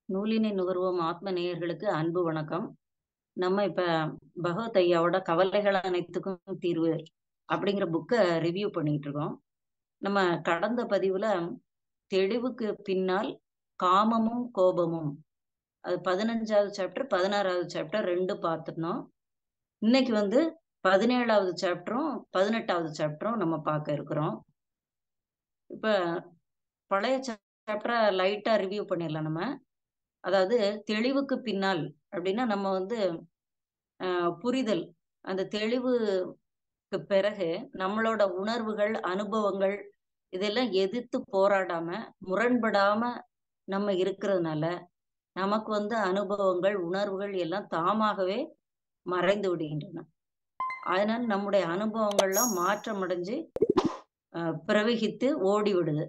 நூலினை நுகர்வோம் ஆத்ம நேயர்களுக்கு அன்பு வணக்கம் நம்ம இப்ப பகவத் ஐயாவோட கவலைகள் அனைத்துக்கும் தீர்வு அப்படிங்கிற புக்கை ரிவ்யூ பண்ணிட்டு இருக்கோம் நம்ம கடந்த பதிவுல தெளிவுக்கு பின்னால் காமமும் கோபமும் அது பதினஞ்சாவது சாப்டர் பதினாறாவது சாப்டர் ரெண்டு பார்த்துருந்தோம் இன்னைக்கு வந்து பதினேழாவது சாப்டரும் பதினெட்டாவது சாப்டரும் நம்ம பார்க்க இருக்கிறோம் இப்ப பழைய சாப்டரை லைட்டா ரிவ்யூ பண்ணிடலாம் நம்ம அதாவது தெளிவுக்கு பின்னால் அப்படின்னா நம்ம வந்து புரிதல் அந்த தெளிவுக்கு பிறகு நம்மளோட உணர்வுகள் அனுபவங்கள் இதெல்லாம் எதிர்த்து போராடாம முரண்படாம நம்ம இருக்கிறதுனால நமக்கு வந்து அனுபவங்கள் உணர்வுகள் எல்லாம் தாமாகவே மறைந்து விடுகின்றன அதனால நம்முடைய அனுபவங்கள்லாம் மாற்றம் அடைஞ்சு பிரவகித்து ஓடி விடுது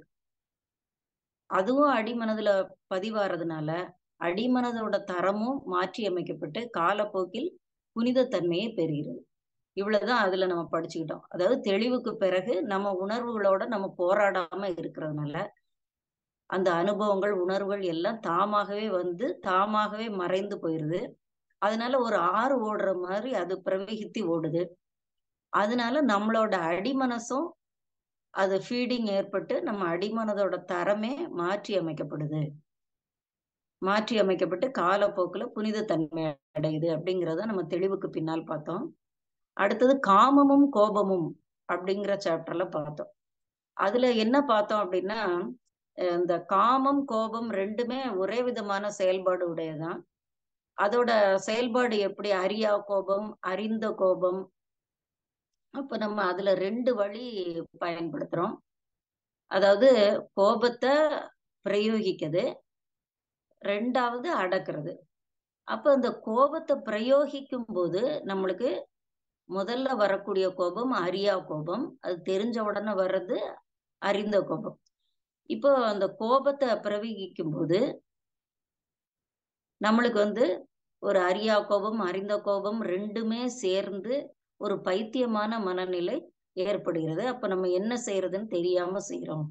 அதுவும் அடிமனதுல பதிவாறதுனால அடிமனதோட தரமும் மாற்றி அமைக்கப்பட்டு காலப்போக்கில் புனிதத்தன்மையை பெறுகிறது இவ்வளவுதான் அதுல நம்ம படிச்சுக்கிட்டோம் அதாவது தெளிவுக்கு பிறகு நம்ம உணர்வுகளோட நம்ம போராடாம இருக்கிறதுனால அந்த அனுபவங்கள் உணர்வுகள் எல்லாம் தாமாகவே வந்து தாமாகவே மறைந்து போயிருது அதனால ஒரு ஆறு ஓடுற மாதிரி அது பிரவகித்து ஓடுது அதனால நம்மளோட அடிமனசும் அது ஃபீடிங் ஏற்பட்டு நம்ம அடிமனதோட தரமே மாற்றி அமைக்கப்படுது மாற்றி அமைக்கப்பட்டு காலப்போக்கில் புனிதத்தன்மை அடையுது அப்படிங்கிறத நம்ம தெளிவுக்கு பின்னால் பார்த்தோம் அடுத்தது காமமும் கோபமும் அப்படிங்கிற சாப்டர்ல பார்த்தோம் அதுல என்ன பார்த்தோம் அப்படின்னா இந்த காமம் கோபம் ரெண்டுமே ஒரே விதமான செயல்பாடு உடையதான் அதோட செயல்பாடு எப்படி அரியா கோபம் அறிந்த கோபம் அப்ப நம்ம அதுல ரெண்டு வழி பயன்படுத்துறோம் அதாவது கோபத்தை பிரயோகிக்குது ரெண்டாவது அடக்குறது அப்ப இந்த கோபத்தை பிரயோகிக்கும் போது நம்மளுக்கு முதல்ல வரக்கூடிய கோபம் அரியா கோபம் அது தெரிஞ்ச உடனே வர்றது அறிந்த கோபம் இப்போ அந்த கோபத்தை பிரயோகிக்கும் போது நம்மளுக்கு வந்து ஒரு அரியா கோபம் அறிந்த கோபம் ரெண்டுமே சேர்ந்து ஒரு பைத்தியமான மனநிலை ஏற்படுகிறது அப்ப நம்ம என்ன செய்யறதுன்னு தெரியாம செய்யறோம்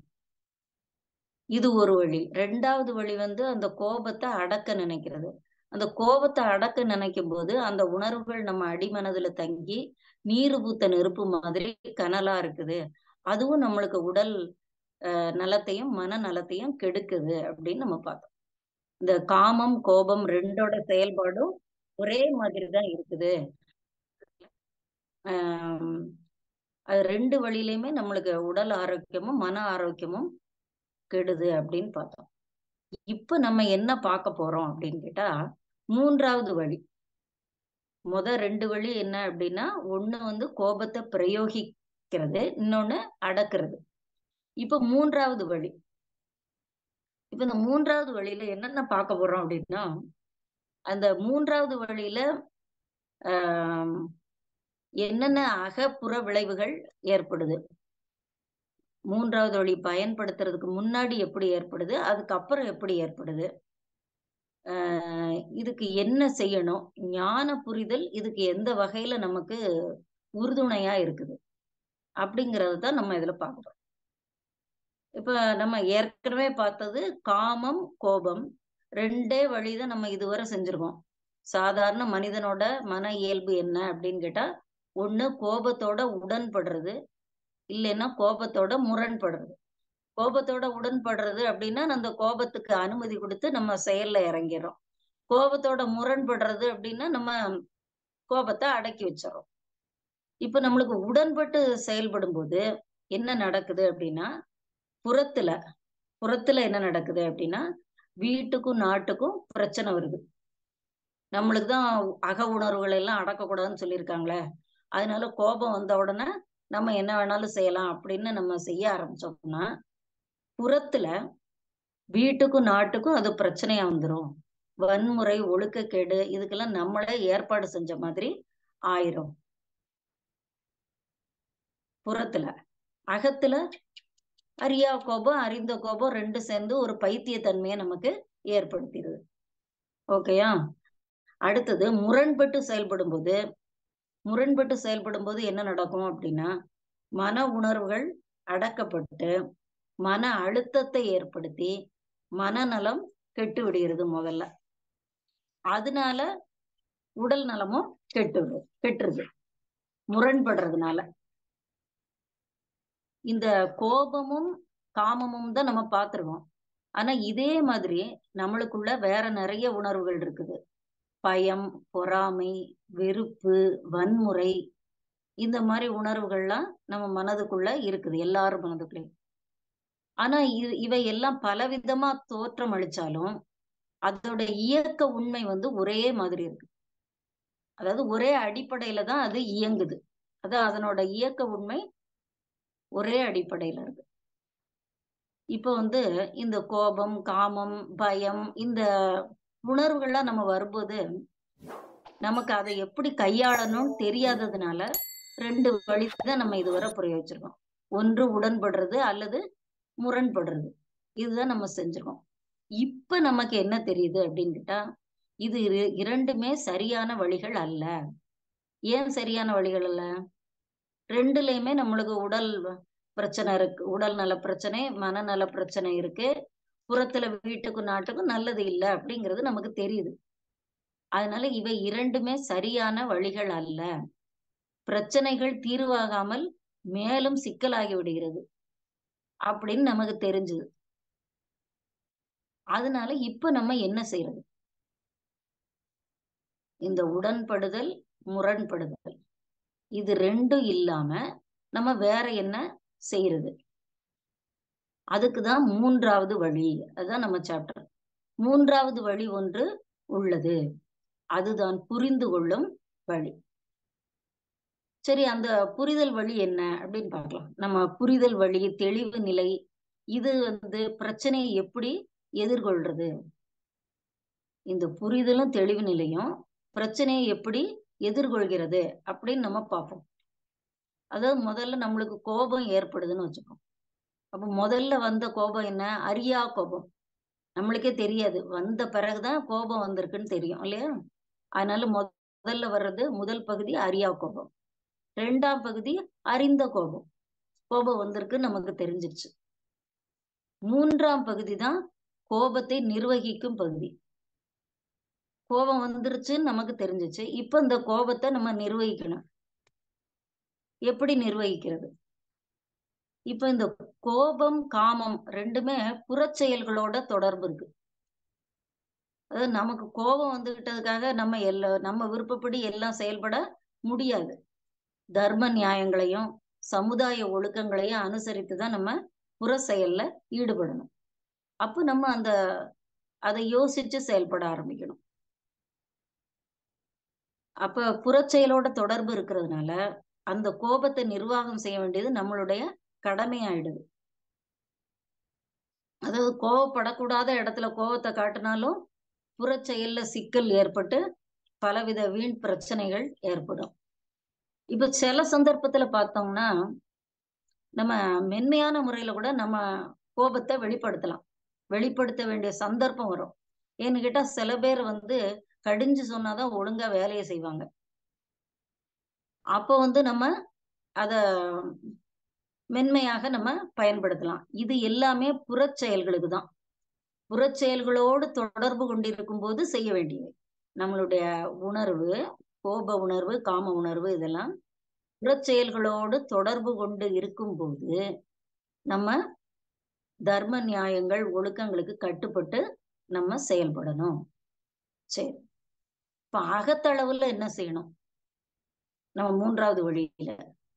இது ஒரு வழி ரெண்டாவது வழி வந்து அந்த கோபத்தை அடக்க நினைக்கிறது அந்த கோபத்தை அடக்க நினைக்கும் போது அந்த உணர்வுகள் நம்ம அடிமனதுல தங்கி நீர் பூத்த நெருப்பு மாதிரி கனலா இருக்குது அதுவும் நம்மளுக்கு உடல் நலத்தையும் மன நலத்தையும் கெடுக்குது அப்படின்னு நம்ம பார்த்தோம் இந்த காமம் கோபம் ரெண்டோட செயல்பாடும் ஒரே மாதிரி தான் இருக்குது அது ரெண்டு வழியிலையுமே நம்மளுக்கு உடல் ஆரோக்கியமும் மன ஆரோக்கியமும் கெடுது அப்படின்னு பார்த்தோம் இப்ப நம்ம என்ன பார்க்க போறோம் அப்படின்னு கேட்டா மூன்றாவது வழி முத ரெண்டு வழி என்ன அப்படின்னா ஒண்ணு வந்து கோபத்தை பிரயோகிக்கிறது இன்னொன்னு அடக்குறது இப்ப மூன்றாவது வழி இப்ப இந்த மூன்றாவது வழியில என்னென்ன பார்க்க போறோம் அப்படின்னா அந்த மூன்றாவது வழியில ஆஹ் என்னென்ன அகப்புற விளைவுகள் ஏற்படுது மூன்றாவது வழி பயன்படுத்துறதுக்கு முன்னாடி எப்படி ஏற்படுது அதுக்கப்புறம் எப்படி ஏற்படுது ஆஹ் இதுக்கு என்ன செய்யணும் ஞான புரிதல் இதுக்கு எந்த வகையில நமக்கு உறுதுணையா இருக்குது அப்படிங்கறது தான் நம்ம இதுல பார்க்கிறோம் இப்ப நம்ம ஏற்கனவே பார்த்தது காமம் கோபம் ரெண்டே வழிதான் நம்ம இதுவரை செஞ்சிருக்கோம் சாதாரண மனிதனோட மன இயல்பு என்ன அப்படின்னு கேட்டா ஒண்ணு கோபத்தோட உடன்படுறது இல்லைன்னா கோபத்தோட முரண்படுறது கோபத்தோட உடன்படுறது அப்படின்னா அந்த கோபத்துக்கு அனுமதி கொடுத்து நம்ம செயல்ல இறங்கிடுறோம் கோபத்தோட முரண்படுறது அப்படின்னா நம்ம கோபத்தை அடக்கி வச்சிடறோம் இப்ப நம்மளுக்கு உடன்பட்டு செயல்படும் போது என்ன நடக்குது அப்படின்னா புறத்துல புறத்துல என்ன நடக்குது அப்படின்னா வீட்டுக்கும் நாட்டுக்கும் பிரச்சனை வருது நம்மளுக்கு தான் அக உணர்வுகள் எல்லாம் அடக்கக்கூடாதுன்னு சொல்லியிருக்காங்களே அதனால கோபம் வந்த உடனே நம்ம என்ன வேணாலும் செய்யலாம் அப்படின்னு நம்ம செய்ய ஆரம்பிச்சோம்னா புறத்துல வீட்டுக்கும் நாட்டுக்கும் அது பிரச்சனையா வந்துடும் வன்முறை ஒழுக்கக்கேடு இதுக்கெல்லாம் நம்மளே ஏற்பாடு செஞ்ச மாதிரி ஆயிரும் புறத்துல அகத்துல அரியா கோபம் அறிந்த கோபம் ரெண்டு சேர்ந்து ஒரு பைத்தியத்தன்மையை நமக்கு ஏற்படுத்திடுது ஓகேயா அடுத்தது முரண்பட்டு செயல்படும் போது முரண்பட்டு செயல்படும் போது என்ன நடக்கும் அப்படின்னா மன உணர்வுகள் அடக்கப்பட்டு மன அழுத்தத்தை ஏற்படுத்தி மனநலம் கெட்டு விடுகிறது முதல்ல அதனால உடல் நலமும் கெட்டுது கெட்டுருது முரண்படுறதுனால இந்த கோபமும் காமமும் தான் நம்ம பார்த்திருக்கோம் ஆனா இதே மாதிரி நம்மளுக்குள்ள வேற நிறைய உணர்வுகள் இருக்குது பயம் பொறாமை வெறுப்பு வன்முறை இந்த மாதிரி உணர்வுகள்லாம் நம்ம மனதுக்குள்ள இருக்குது எல்லாரும் மனதுக்குள்ளேயும் ஆனா இது இவை எல்லாம் பலவிதமா தோற்றம் அளிச்சாலும் அதோட இயக்க உண்மை வந்து ஒரே மாதிரி இருக்கு அதாவது ஒரே அடிப்படையில தான் அது இயங்குது அதான் அதனோட இயக்க உண்மை ஒரே அடிப்படையில இருக்கு இப்ப வந்து இந்த கோபம் காமம் பயம் இந்த உணர்வுகள்லாம் நம்ம வரும்போது நமக்கு அதை எப்படி கையாளணும்னு தெரியாததுனால ரெண்டு வழி தான் நம்ம இதுவரை பிரயோகிச்சிருக்கோம் ஒன்று உடன்படுறது அல்லது முரண்படுறது இதுதான் நம்ம செஞ்சிருக்கோம் இப்ப நமக்கு என்ன தெரியுது அப்படின்னு கேட்டா இது இரு- இரண்டுமே சரியான வழிகள் அல்ல ஏன் சரியான வழிகள் அல்ல ரெண்டுலயுமே நம்மளுக்கு உடல் பிரச்சனை இருக்கு உடல் நல பிரச்சனை மனநல பிரச்சனை இருக்கு புறத்துல வீட்டுக்கும் நாட்டுக்கும் நல்லது இல்லை அப்படிங்கிறது நமக்கு தெரியுது அதனால இவை இரண்டுமே சரியான வழிகள் அல்ல பிரச்சனைகள் தீர்வாகாமல் மேலும் சிக்கலாகி விடுகிறது அப்படின்னு நமக்கு தெரிஞ்சுது அதனால இப்ப நம்ம என்ன செய்யறது இந்த உடன்படுதல் முரண்படுதல் இது ரெண்டும் இல்லாம நம்ம வேற என்ன செய்யறது அதுக்குதான் மூன்றாவது வழி அதுதான் நம்ம சாப்டர் மூன்றாவது வழி ஒன்று உள்ளது அதுதான் புரிந்து கொள்ளும் வழி சரி அந்த புரிதல் வழி என்ன அப்படின்னு பார்க்கலாம் நம்ம புரிதல் வழி தெளிவு நிலை இது வந்து பிரச்சனையை எப்படி எதிர்கொள்றது இந்த புரிதலும் தெளிவு நிலையும் பிரச்சனையை எப்படி எதிர்கொள்கிறது அப்படின்னு நம்ம பார்ப்போம் அதாவது முதல்ல நம்மளுக்கு கோபம் ஏற்படுதுன்னு வச்சுக்கோம் அப்ப முதல்ல வந்த கோபம் என்ன அரியா கோபம் நம்மளுக்கே தெரியாது வந்த பிறகுதான் கோபம் வந்திருக்குன்னு தெரியும் இல்லையா அதனால முதல்ல வர்றது முதல் பகுதி அரியா கோபம் ரெண்டாம் பகுதி அறிந்த கோபம் கோபம் வந்திருக்குன்னு நமக்கு தெரிஞ்சிருச்சு மூன்றாம் பகுதி தான் கோபத்தை நிர்வகிக்கும் பகுதி கோபம் வந்துருச்சுன்னு நமக்கு தெரிஞ்சிச்சு இப்ப இந்த கோபத்தை நம்ம நிர்வகிக்கணும் எப்படி நிர்வகிக்கிறது இப்ப இந்த கோபம் காமம் ரெண்டுமே புறச்செயல்களோட தொடர்பு இருக்கு அதாவது நமக்கு கோபம் வந்துகிட்டதுக்காக நம்ம எல்லா நம்ம விருப்பப்படி எல்லாம் செயல்பட முடியாது தர்ம நியாயங்களையும் சமுதாய ஒழுக்கங்களையும் அனுசரித்து தான் நம்ம புற செயல்ல ஈடுபடணும் அப்ப நம்ம அந்த அதை யோசிச்சு செயல்பட ஆரம்பிக்கணும் அப்ப புறச்செயலோட தொடர்பு இருக்கிறதுனால அந்த கோபத்தை நிர்வாகம் செய்ய வேண்டியது நம்மளுடைய கடமையாயிடுது அதாவது கோவப்படக்கூடாத இடத்துல கோபத்தை காட்டினாலும் புறச்செயல்ல சிக்கல் ஏற்பட்டு பலவித வீண் பிரச்சனைகள் ஏற்படும் இப்ப சில சந்தர்ப்பத்துல பார்த்தோம்னா நம்ம மென்மையான முறையில கூட நம்ம கோபத்தை வெளிப்படுத்தலாம் வெளிப்படுத்த வேண்டிய சந்தர்ப்பம் வரும் ஏன்னு கேட்டா சில பேர் வந்து கடிஞ்சு சொன்னாதான் ஒழுங்கா வேலையை செய்வாங்க அப்போ வந்து நம்ம அத மென்மையாக நம்ம பயன்படுத்தலாம் இது எல்லாமே புறச்செயல்களுக்கு தான் புறச்செயல்களோடு தொடர்பு கொண்டிருக்கும் போது செய்ய வேண்டியவை நம்மளுடைய உணர்வு கோப உணர்வு காம உணர்வு இதெல்லாம் புறச்செயல்களோடு தொடர்பு கொண்டு இருக்கும்போது நம்ம தர்ம நியாயங்கள் ஒழுக்கங்களுக்கு கட்டுப்பட்டு நம்ம செயல்படணும் சரி இப்ப அகத்தளவுல என்ன செய்யணும் நம்ம மூன்றாவது வழியில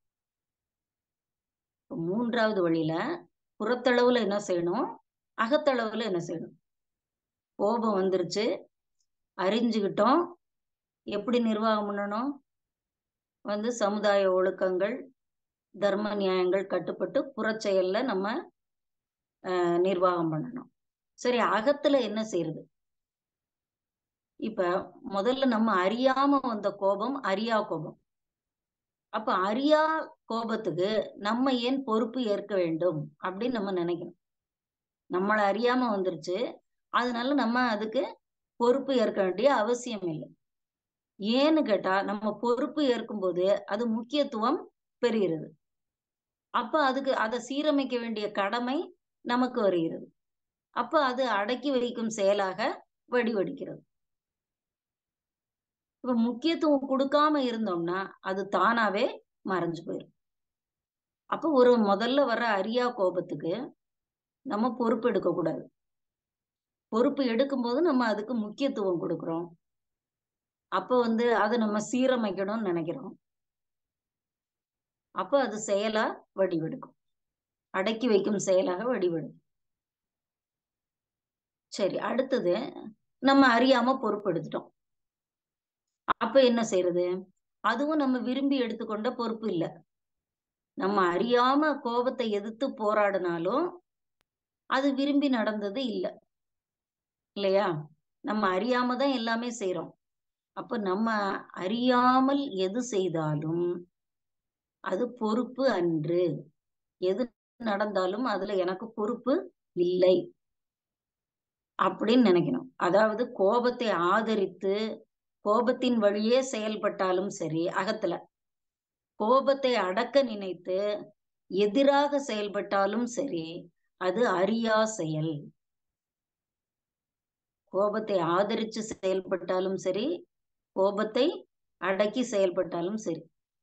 மூன்றாவது வழியில புறத்தளவுல என்ன செய்யணும் அகத்தளவுல என்ன செய்யணும் கோபம் வந்துருச்சு அறிஞ்சுக்கிட்டோம் எப்படி நிர்வாகம் பண்ணணும் வந்து சமுதாய ஒழுக்கங்கள் தர்ம நியாயங்கள் கட்டுப்பட்டு புறச்செயல்ல நம்ம அஹ், நிர்வாகம் பண்ணணும் சரி அகத்துல என்ன செய்யறது இப்ப முதல்ல நம்ம அறியாம வந்த கோபம் அறியா கோபம் அப்ப அறியா கோபத்துக்கு நம்ம ஏன் பொறுப்பு ஏற்க வேண்டும் அப்படின்னு நம்ம நினைக்கணும் நம்மளை அறியாம வந்துருச்சு அதனால நம்ம அதுக்கு பொறுப்பு ஏற்க வேண்டிய அவசியம் இல்லை ஏன்னு கேட்டா நம்ம பொறுப்பு ஏற்கும்போது அது முக்கியத்துவம் பெறுகிறது அப்ப அதுக்கு அதை சீரமைக்க வேண்டிய கடமை நமக்கு வருகிறது அப்ப அது அடக்கி வைக்கும் செயலாக வடிவடிக்கிறது இப்ப முக்கியத்துவம் கொடுக்காம இருந்தோம்னா அது தானாவே மறைஞ்சு போயிடும் அப்ப ஒரு முதல்ல வர அரியா கோபத்துக்கு நம்ம பொறுப்பு எடுக்க கூடாது பொறுப்பு எடுக்கும்போது நம்ம அதுக்கு முக்கியத்துவம் கொடுக்கிறோம் அப்ப வந்து அதை நம்ம சீரமைக்கணும்னு நினைக்கிறோம் அப்ப அது செயலா வடிவெடுக்கும் அடக்கி வைக்கும் செயலாக வடிவெடுக்கும் சரி அடுத்தது நம்ம அறியாம பொறுப்பு எடுத்துட்டோம் அப்ப என்ன செய்யறது அதுவும் நம்ம விரும்பி எடுத்துக்கொண்ட பொறுப்பு இல்லை நம்ம அறியாம கோபத்தை எதிர்த்து போராடினாலும் அது விரும்பி நடந்தது இல்லை இல்லையா நம்ம அறியாம தான் எல்லாமே செய்யறோம் அப்ப நம்ம அறியாமல் எது செய்தாலும் அது பொறுப்பு அன்று எது நடந்தாலும் அதுல எனக்கு பொறுப்பு இல்லை அப்படின்னு நினைக்கணும் அதாவது கோபத்தை ஆதரித்து கோபத்தின் வழியே செயல்பட்டாலும் சரி அகத்துல கோபத்தை அடக்க நினைத்து எதிராக செயல்பட்டாலும் சரி அது அறியா செயல் கோபத்தை ஆதரிச்சு செயல்பட்டாலும் சரி கோபத்தை அடக்கி செயல்பட்டாலும் சரி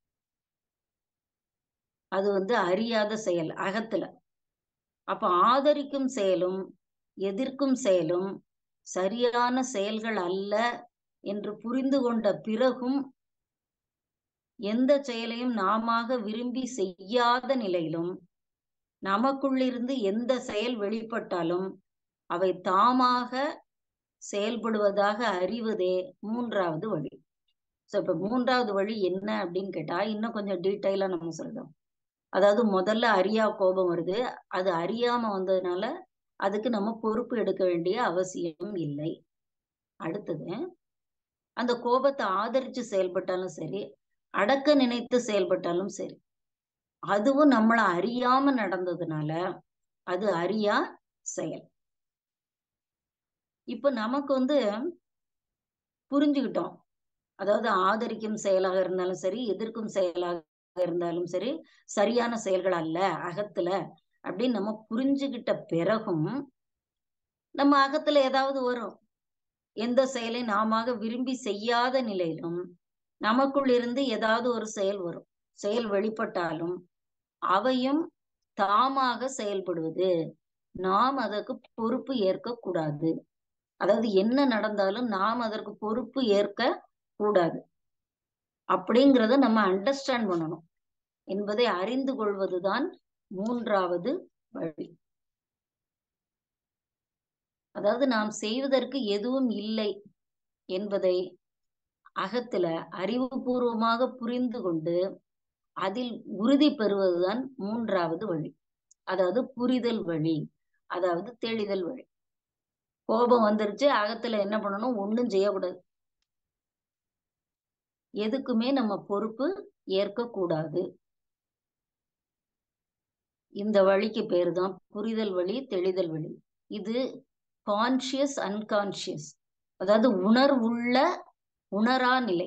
அது வந்து அறியாத செயல் அகத்துல அப்ப ஆதரிக்கும் செயலும் எதிர்க்கும் செயலும் சரியான செயல்கள் அல்ல என்று புரிந்து கொண்ட பிறகும் எந்த செயலையும் நாம விரும்பி செய்யாத நிலையிலும் நமக்குள்ளிருந்து எந்த செயல் வெளிப்பட்டாலும் அவை தாமாக செயல்படுவதாக அறிவதே மூன்றாவது வழி சோ இப்ப மூன்றாவது வழி என்ன அப்படின்னு கேட்டா இன்னும் கொஞ்சம் டீட்டெயிலா நம்ம சொல்றோம் அதாவது முதல்ல அறியா கோபம் வருது அது அறியாம வந்ததுனால அதுக்கு நம்ம பொறுப்பு எடுக்க வேண்டிய அவசியம் இல்லை அடுத்தது அந்த கோபத்தை ஆதரிச்சு செயல்பட்டாலும் சரி அடக்க நினைத்து செயல்பட்டாலும் சரி அதுவும் நம்மள அறியாம நடந்ததுனால அது அறியா செயல் இப்ப நமக்கு வந்து புரிஞ்சுக்கிட்டோம் அதாவது ஆதரிக்கும் செயலாக இருந்தாலும் சரி எதிர்க்கும் செயலாக இருந்தாலும் சரி சரியான செயல்கள் அல்ல அகத்துல அப்படின்னு நம்ம புரிஞ்சுகிட்ட பிறகும் நம்ம அகத்துல ஏதாவது வரும் எந்த செயலையும் நாம விரும்பி செய்யாத நிலையிலும் நமக்குள் இருந்து ஏதாவது ஒரு செயல் வரும் செயல் வெளிப்பட்டாலும் அவையும் தாமாக செயல்படுவது நாம் அதற்கு பொறுப்பு ஏற்க கூடாது அதாவது என்ன நடந்தாலும் நாம் அதற்கு பொறுப்பு ஏற்க கூடாது அப்படிங்கிறத நம்ம அண்டர்ஸ்டாண்ட் பண்ணணும் என்பதை அறிந்து கொள்வதுதான் மூன்றாவது வழி அதாவது நாம் செய்வதற்கு எதுவும் இல்லை என்பதை அகத்துல அறிவுபூர்வமாக புரிந்து கொண்டு அதில் உறுதி பெறுவதுதான் மூன்றாவது வழி அதாவது புரிதல் வழி அதாவது தெளிதல் வழி கோபம் வந்துருச்சு அகத்துல என்ன பண்ணணும் ஒண்ணும் செய்யக்கூடாது எதுக்குமே நம்ம பொறுப்பு ஏற்க கூடாது இந்த வழிக்கு பேரு தான் புரிதல் வழி தெளிதல் வழி இது கான்சியஸ் அன்கான்சியஸ் அதாவது உணர்வுள்ள உணரா நிலை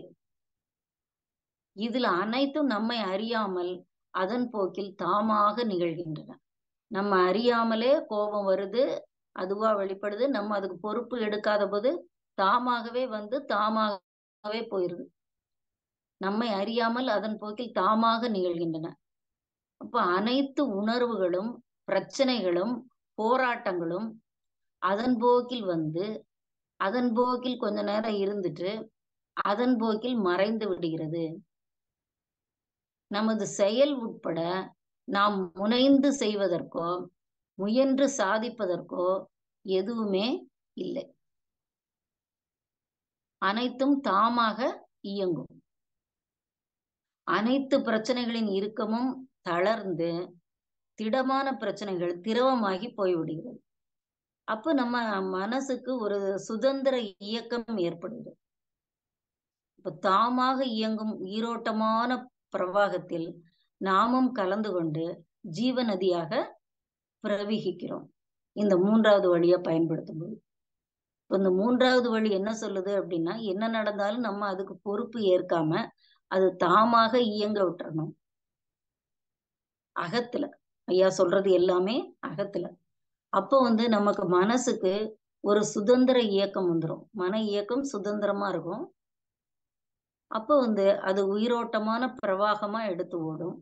இதுல அனைத்தும் நம்மை அறியாமல் அதன் போக்கில் தாமாக நிகழ்கின்றன நம்ம அறியாமலே கோபம் வருது அதுவா வெளிப்படுது நம்ம அதுக்கு பொறுப்பு எடுக்காத போது தாமாகவே வந்து தாமாகவே போயிருது நம்மை அறியாமல் அதன் போக்கில் தாமாக நிகழ்கின்றன அப்ப அனைத்து உணர்வுகளும் பிரச்சனைகளும் போராட்டங்களும் அதன் போக்கில் வந்து அதன் போக்கில் கொஞ்ச நேரம் இருந்துட்டு அதன் போக்கில் மறைந்து விடுகிறது நமது செயல் உட்பட நாம் முனைந்து செய்வதற்கோ முயன்று சாதிப்பதற்கோ எதுவுமே இல்லை அனைத்தும் தாமாக இயங்கும் அனைத்து பிரச்சனைகளின் இறுக்கமும் தளர்ந்து திடமான பிரச்சனைகள் திரவமாகி போய்விடுகிறது அப்ப நம்ம மனசுக்கு ஒரு சுதந்திர இயக்கம் ஏற்படுது இப்ப தாமாக இயங்கும் ஈரோட்டமான பிரவாகத்தில் நாமும் கலந்து கொண்டு ஜீவ நதியாக பிரவகிக்கிறோம் இந்த மூன்றாவது வழியை பயன்படுத்தும் போது இந்த மூன்றாவது வழி என்ன சொல்லுது அப்படின்னா என்ன நடந்தாலும் நம்ம அதுக்கு பொறுப்பு ஏற்காம அது தாமாக இயங்க விட்டுறணும் அகத்துல ஐயா சொல்றது எல்லாமே அகத்துல அப்போ வந்து நமக்கு மனசுக்கு ஒரு சுதந்திர இயக்கம் வந்துரும் மன இயக்கம் சுதந்திரமா இருக்கும் அப்போ வந்து அது உயிரோட்டமான பிரவாகமா எடுத்து ஓடும்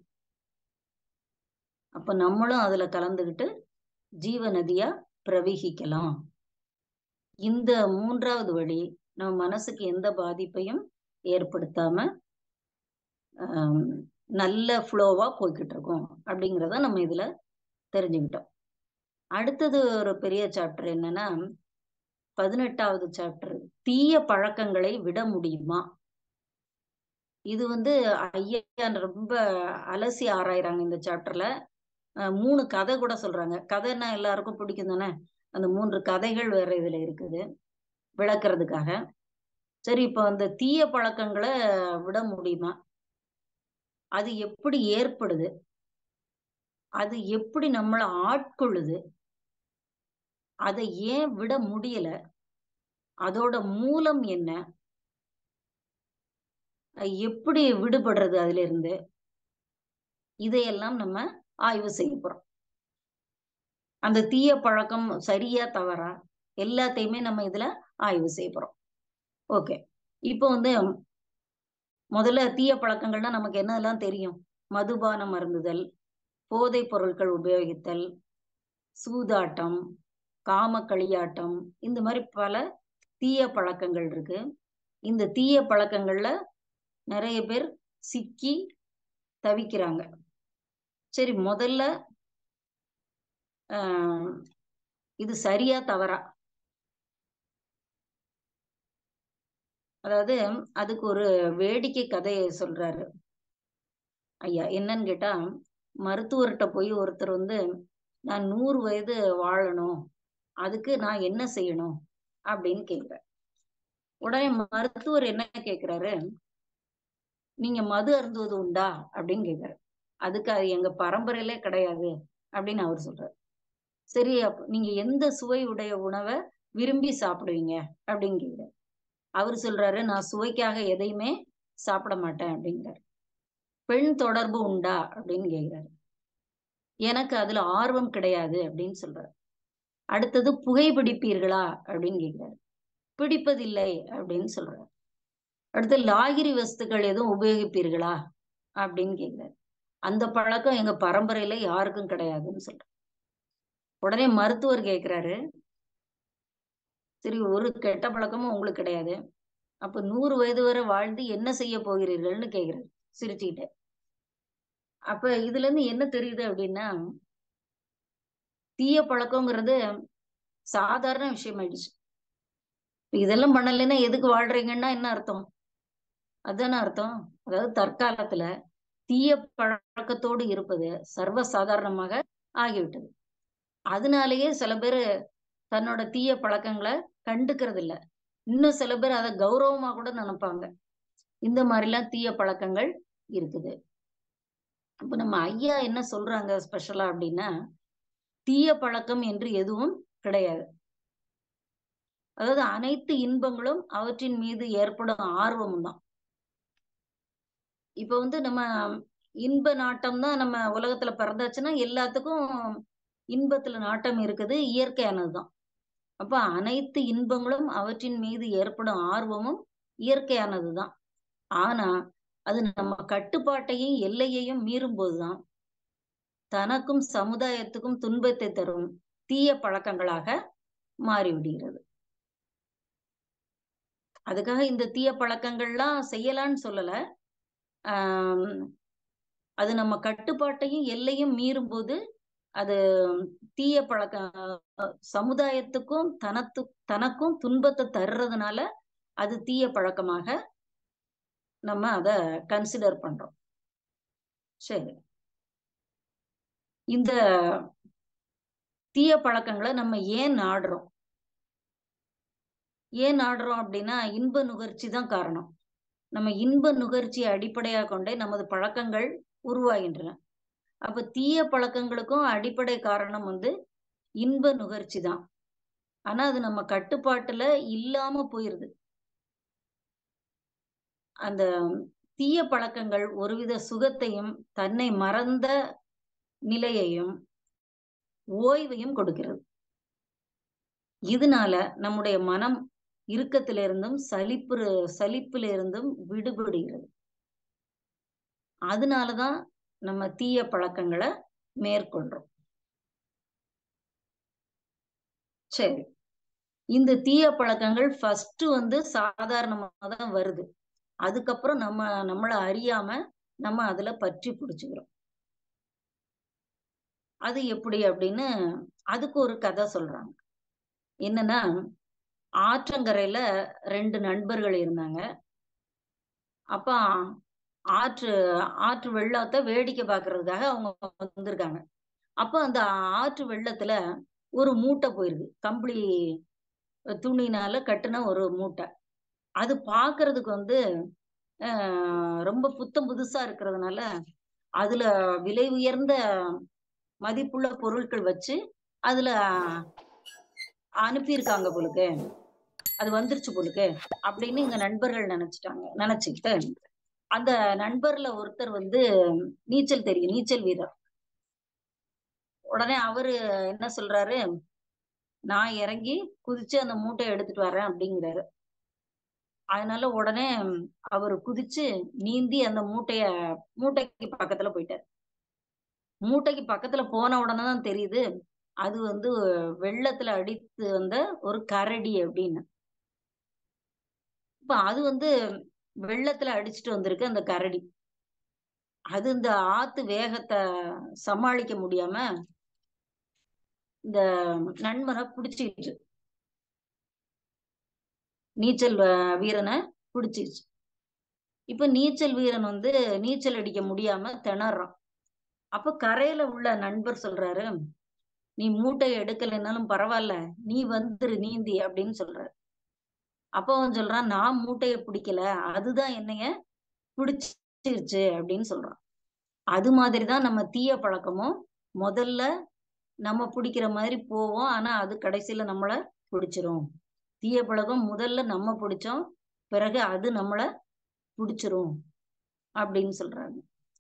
அப்ப நம்மளும் அதுல கலந்துகிட்டு ஜீவ நதியா பிரவகிக்கலாம் இந்த மூன்றாவது வழி நம்ம மனசுக்கு எந்த பாதிப்பையும் ஏற்படுத்தாம ஆம், நல்ல ஃப்ளோவா போய்கிட்டு இருக்கோம் அப்படிங்கிறத நம்ம இதுல தெரிஞ்சுக்கிட்டோம் அடுத்தது ஒரு பெரிய சாப்டர் என்னன்னா பதினெட்டாவது சாப்டர் தீய பழக்கங்களை விட முடியுமா இது வந்து ஐயா ரொம்ப அலசி ஆராயிறாங்க இந்த சாப்டர்ல மூணு கதை கூட சொல்றாங்க கதைன்னா எல்லாருக்கும் பிடிக்கும் தானே அந்த மூன்று கதைகள் வேற இதுல இருக்குது விளக்குறதுக்காக சரி இப்ப அந்த தீய பழக்கங்களை விட முடியுமா அது எப்படி ஏற்படுது அது எப்படி நம்மளை ஆட்கொள்ளுது அதை ஏன் விட முடியல அதோட மூலம் என்ன அஹ் எப்படி விடுபடுறது அதுல இருந்து இதையெல்லாம் நம்ம ஆய்வு செய்ய போறோம் அந்த தீய பழக்கம் சரியா தவறா எல்லாத்தையுமே நம்ம இதுல ஆய்வு செய்ய போறோம் ஓகே இப்போ வந்து முதல்ல தீய பழக்கங்கள்னா நமக்கு என்னெல்லாம் தெரியும் மதுபானம் அருந்துதல் போதைப் பொருட்கள் உபயோகித்தல் சூதாட்டம் காம களியாட்டம் இந்த மாதிரி பல தீய பழக்கங்கள் இருக்கு இந்த தீய பழக்கங்கள்ல நிறைய பேர் சிக்கி தவிக்கிறாங்க சரி முதல்ல ஆஹ் இது சரியா தவறா அதாவது அதுக்கு ஒரு வேடிக்கை கதையை சொல்றாரு ஐயா என்னன்னு கேட்டா மருத்துவர்கிட்ட போய் ஒருத்தர் வந்து நான் நூறு வயது வாழணும் அதுக்கு நான் என்ன செய்யணும் அப்படின்னு கேக்குறாரு உடனே மருத்துவர் என்ன கேக்குறாரு நீங்க மது அருந்துவது உண்டா அப்படின்னு கேக்குறாரு அதுக்கு அது எங்க பரம்பரையிலே கிடையாது அப்படின்னு அவர் சொல்றாரு சரி அப்ப நீங்க எந்த சுவை உடைய உணவை விரும்பி சாப்பிடுவீங்க அப்படின்னு கேக்குறாரு அவர் சொல்றாரு நான் சுவைக்காக எதையுமே சாப்பிட மாட்டேன் அப்படிங்கிறாரு பெண் தொடர்பு உண்டா அப்படின்னு கேக்குறாரு எனக்கு அதுல ஆர்வம் கிடையாது அப்படின்னு சொல்றாரு அடுத்தது புகைப்பிடிப்பீர்களா அப்படின்னு கேக்குறாரு பிடிப்பதில்லை அப்படின்னு சொல்றாரு அடுத்து லாகிரி வஸ்துக்கள் எதுவும் உபயோகிப்பீர்களா அப்படின்னு கேக்குறாரு அந்த பழக்கம் எங்க பரம்பரையில யாருக்கும் கிடையாதுன்னு சொல்றாரு உடனே மருத்துவர் கேக்குறாரு சரி ஒரு கெட்ட பழக்கமும் உங்களுக்கு கிடையாது அப்ப நூறு வயது வரை வாழ்ந்து என்ன செய்ய போகிறீர்கள்னு கேக்குறாரு சிரிச்சுக்கிட்டே அப்ப இதுல இருந்து என்ன தெரியுது அப்படின்னா தீய பழக்கங்கிறது சாதாரண விஷயம் ஆயிடுச்சு இதெல்லாம் பண்ணலைன்னா எதுக்கு வாழ்றீங்கன்னா என்ன அர்த்தம் அதுதானே அர்த்தம் அதாவது தற்காலத்துல தீய பழக்கத்தோடு இருப்பது சர்வ சாதாரணமாக ஆகிவிட்டது அதனாலேயே சில பேர் தன்னோட தீய பழக்கங்களை கண்டுக்கிறது இல்ல இன்னும் சில பேர் அதை கௌரவமா கூட நினைப்பாங்க இந்த மாதிரிலாம் தீய பழக்கங்கள் இருக்குது அப்ப நம்ம ஐயா என்ன சொல்றாங்க ஸ்பெஷலா அப்படின்னா தீய பழக்கம் என்று எதுவும் கிடையாது அதாவது அனைத்து இன்பங்களும் அவற்றின் மீது ஏற்படும் ஆர்வமும் தான் இப்ப வந்து நம்ம இன்ப நாட்டம் தான் நம்ம உலகத்துல பிறந்தாச்சுன்னா எல்லாத்துக்கும் இன்பத்துல நாட்டம் இருக்குது இயற்கையானதுதான் அப்ப அனைத்து இன்பங்களும் அவற்றின் மீது ஏற்படும் ஆர்வமும் இயற்கையானதுதான் ஆனா அது நம்ம கட்டுப்பாட்டையும் எல்லையையும் மீறும் போதுதான் தனக்கும் சமுதாயத்துக்கும் துன்பத்தை தரும் தீய பழக்கங்களாக மாறிவிடுகிறது அதுக்காக இந்த தீய பழக்கங்கள்லாம் செய்யலான்னு சொல்லல ஆஹ் அது நம்ம கட்டுப்பாட்டையும் எல்லையும் மீறும் போது அது தீய பழக்க சமுதாயத்துக்கும் தனத்து தனக்கும் துன்பத்தை தர்றதுனால அது தீய பழக்கமாக நம்ம அத கன்சிடர் பண்றோம் சரி இந்த தீய பழக்கங்களை நம்ம ஏன் நாடுறோம் ஏன் நாடுறோம் அப்படின்னா இன்ப நுகர்ச்சி தான் காரணம் நம்ம இன்ப நுகர்ச்சியை அடிப்படையாக கொண்டே நமது பழக்கங்கள் உருவாகின்றன அப்ப தீய பழக்கங்களுக்கும் அடிப்படை காரணம் வந்து இன்ப நுகர்ச்சி தான் ஆனா அது நம்ம கட்டுப்பாட்டுல இல்லாம போயிருது அந்த தீய பழக்கங்கள் ஒருவித சுகத்தையும் தன்னை மறந்த நிலையையும் ஓய்வையும் கொடுக்கிறது இதனால நம்முடைய மனம் இறுக்கத்திலிருந்தும் சலிப்பு சலிப்பிலிருந்தும் விடுபடுகிறது அதனாலதான் நம்ம தீய பழக்கங்களை மேற்கொள்றோம் சரி இந்த தீய பழக்கங்கள் ஃபர்ஸ்ட் வந்து சாதாரணமா தான் வருது அதுக்கப்புறம் நம்ம நம்மள அறியாம நம்ம அதுல பற்றி பிடிச்சுக்கிறோம் அது எப்படி அப்படின்னு அதுக்கு ஒரு கதை சொல்றாங்க என்னன்னா ஆற்றங்கரையில ரெண்டு நண்பர்கள் இருந்தாங்க அப்ப ஆற்று ஆற்று வெள்ளத்தை வேடிக்கை பார்க்கறதுக்காக அவங்க வந்திருக்காங்க அப்ப அந்த ஆற்று வெள்ளத்துல ஒரு மூட்டை போயிருது கம்பளி துணினால கட்டுன ஒரு மூட்டை அது பாக்குறதுக்கு வந்து ரொம்ப புத்தம் புதுசா இருக்கிறதுனால அதுல விலை உயர்ந்த மதிப்புள்ள பொருட்கள் வச்சு அதுல அனுப்பியிருக்காங்க போலுக்கு அது வந்துருச்சு போலுக்கு அப்படின்னு எங்க நண்பர்கள் நினைச்சிட்டாங்க நினைச்சுக்கிட்டு அந்த நண்பர்ல ஒருத்தர் வந்து நீச்சல் தெரியும் நீச்சல் வீரர் உடனே அவரு என்ன சொல்றாரு நான் இறங்கி குதிச்சு அந்த மூட்டையை எடுத்துட்டு வரேன் அப்படிங்கிறாரு அதனால உடனே அவர் குதிச்சு நீந்தி அந்த மூட்டைய மூட்டைக்கு பக்கத்துல போயிட்டாரு மூட்டைக்கு பக்கத்துல போன உடனே தான் தெரியுது அது வந்து வெள்ளத்துல அடித்து வந்த ஒரு கரடி அப்படின்னு இப்ப அது வந்து வெள்ளத்துல அடிச்சுட்டு வந்திருக்கு அந்த கரடி அது இந்த ஆத்து வேகத்தை சமாளிக்க முடியாம இந்த நண்பனை பிடிச்சிட்டு நீச்சல் வீரனை பிடிச்சிருச்சு இப்ப நீச்சல் வீரன் வந்து நீச்சல் அடிக்க முடியாம திணறான் அப்ப கரையில உள்ள நண்பர் சொல்றாரு நீ மூட்டையை எடுக்கலைன்னாலும் பரவாயில்ல நீ வந்துரு நீந்தி அப்படின்னு சொல்றாரு அப்ப அவன் சொல்றான் நான் மூட்டையை பிடிக்கல அதுதான் என்னைய பிடிச்சிருச்சு அப்படின்னு சொல்றான் அது மாதிரிதான் நம்ம தீய பழக்கமும் முதல்ல நம்ம பிடிக்கிற மாதிரி போவோம் ஆனா அது கடைசியில நம்மள பிடிச்சிரும் தீய பழக்கம் முதல்ல நம்ம பிடிச்சோம் பிறகு அது நம்மள பிடிச்சிரும் அப்படின்னு சொல்றாங்க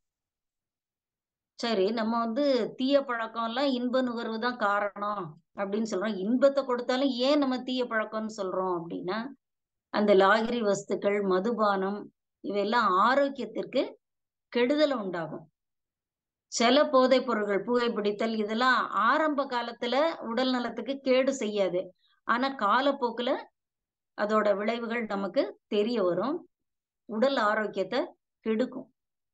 சரி நம்ம வந்து தீய பழக்கம் எல்லாம் இன்ப நுகர்வு தான் காரணம் அப்படின்னு சொல்றோம் இன்பத்தை கொடுத்தாலும் ஏன் நம்ம தீய பழக்கம்னு சொல்றோம் அப்படின்னா அந்த லாகிரி வஸ்துக்கள் மதுபானம் இவையெல்லாம் ஆரோக்கியத்திற்கு கெடுதலை உண்டாகும் சில போதைப் பொருட்கள் புகைப்பிடித்தல் இதெல்லாம் ஆரம்ப காலத்துல உடல் நலத்துக்கு கேடு செய்யாது ஆனா காலப்போக்குல அதோட விளைவுகள் நமக்கு தெரிய வரும் உடல் ஆரோக்கியத்தை கெடுக்கும்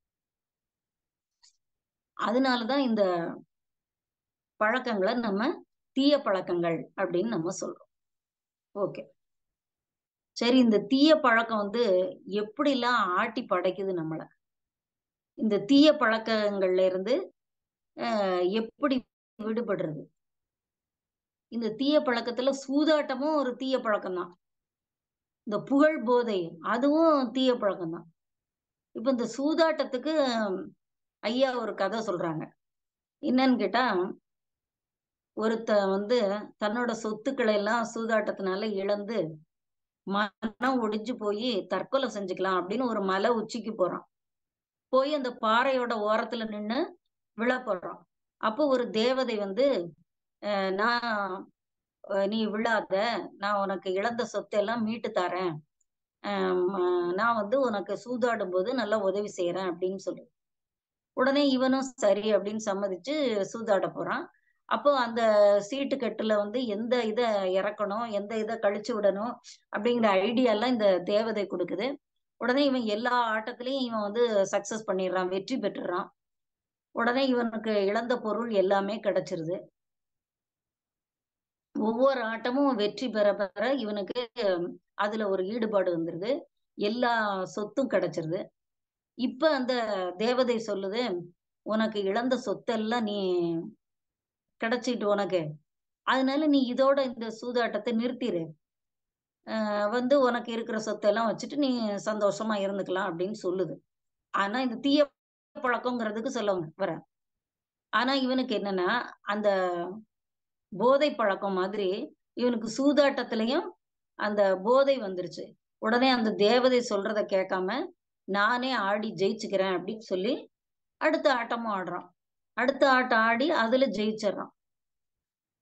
அதனாலதான் இந்த பழக்கங்களை நம்ம தீய பழக்கங்கள் அப்படின்னு நம்ம சொல்றோம் ஓகே சரி இந்த தீய பழக்கம் வந்து எப்படிலாம் ஆட்டி படைக்குது நம்மள இந்த தீய பழக்கங்கள்ல இருந்து எப்படி விடுபடுறது இந்த தீய பழக்கத்துல சூதாட்டமும் ஒரு தீய பழக்கம் தான் இந்த புகழ் போதை அதுவும் தீய பழக்கம் தான் இப்ப இந்த சூதாட்டத்துக்கு ஐயா ஒரு கதை சொல்றாங்க என்னன்னு கேட்டா ஒருத்த வந்து தன்னோட சொத்துக்களை எல்லாம் சூதாட்டத்தினால இழந்து மனம் ஒடிஞ்சு போய் தற்கொலை செஞ்சுக்கலாம் அப்படின்னு ஒரு மலை உச்சிக்கு போறான் போய் அந்த பாறையோட ஓரத்துல நின்னு விழப்போடுறான் அப்போ ஒரு தேவதை வந்து நான் நீ விழாத நான் உனக்கு இழந்த சொத்தை எல்லாம் மீட்டு தரேன் நான் வந்து உனக்கு சூதாடும் போது நல்லா உதவி செய்யறேன் அப்படின்னு சொல்லு உடனே இவனும் சரி அப்படின்னு சம்மதிச்சு சூதாட போறான் அப்போ அந்த சீட்டு கட்டுல வந்து எந்த இதை இறக்கணும் எந்த இதை கழிச்சு விடணும் அப்படிங்கிற ஐடியா எல்லாம் இந்த தேவதை கொடுக்குது உடனே இவன் எல்லா ஆட்டத்திலையும் இவன் வந்து சக்சஸ் பண்ணிடுறான் வெற்றி பெற்றுறான் உடனே இவனுக்கு இழந்த பொருள் எல்லாமே கிடைச்சிருது ஒவ்வொரு ஆட்டமும் வெற்றி பெற பெற இவனுக்கு அதுல ஒரு ஈடுபாடு வந்துருது எல்லா சொத்தும் கிடைச்சிருது இப்ப அந்த தேவதை சொல்லுது உனக்கு இழந்த சொத்தெல்லாம் நீ கிடைச்சிட்டு உனக்கு அதனால நீ இதோட இந்த சூதாட்டத்தை நிறுத்திடு வந்து உனக்கு இருக்கிற சொத்தெல்லாம் வச்சுட்டு நீ சந்தோஷமா இருந்துக்கலாம் அப்படின்னு சொல்லுது ஆனா இந்த தீய பழக்கங்கிறதுக்கு சொல்லுவாங்க வர ஆனா இவனுக்கு என்னன்னா அந்த போதை பழக்கம் மாதிரி இவனுக்கு சூதாட்டத்திலையும் அந்த போதை வந்துருச்சு உடனே அந்த தேவதை சொல்றத கேட்காம நானே ஆடி ஜெயிச்சுக்கிறேன் அப்படின்னு சொல்லி அடுத்த ஆட்டமும் ஆடுறான் அடுத்த ஆட்டம் ஆடி அதுல ஜெயிச்சிடறான்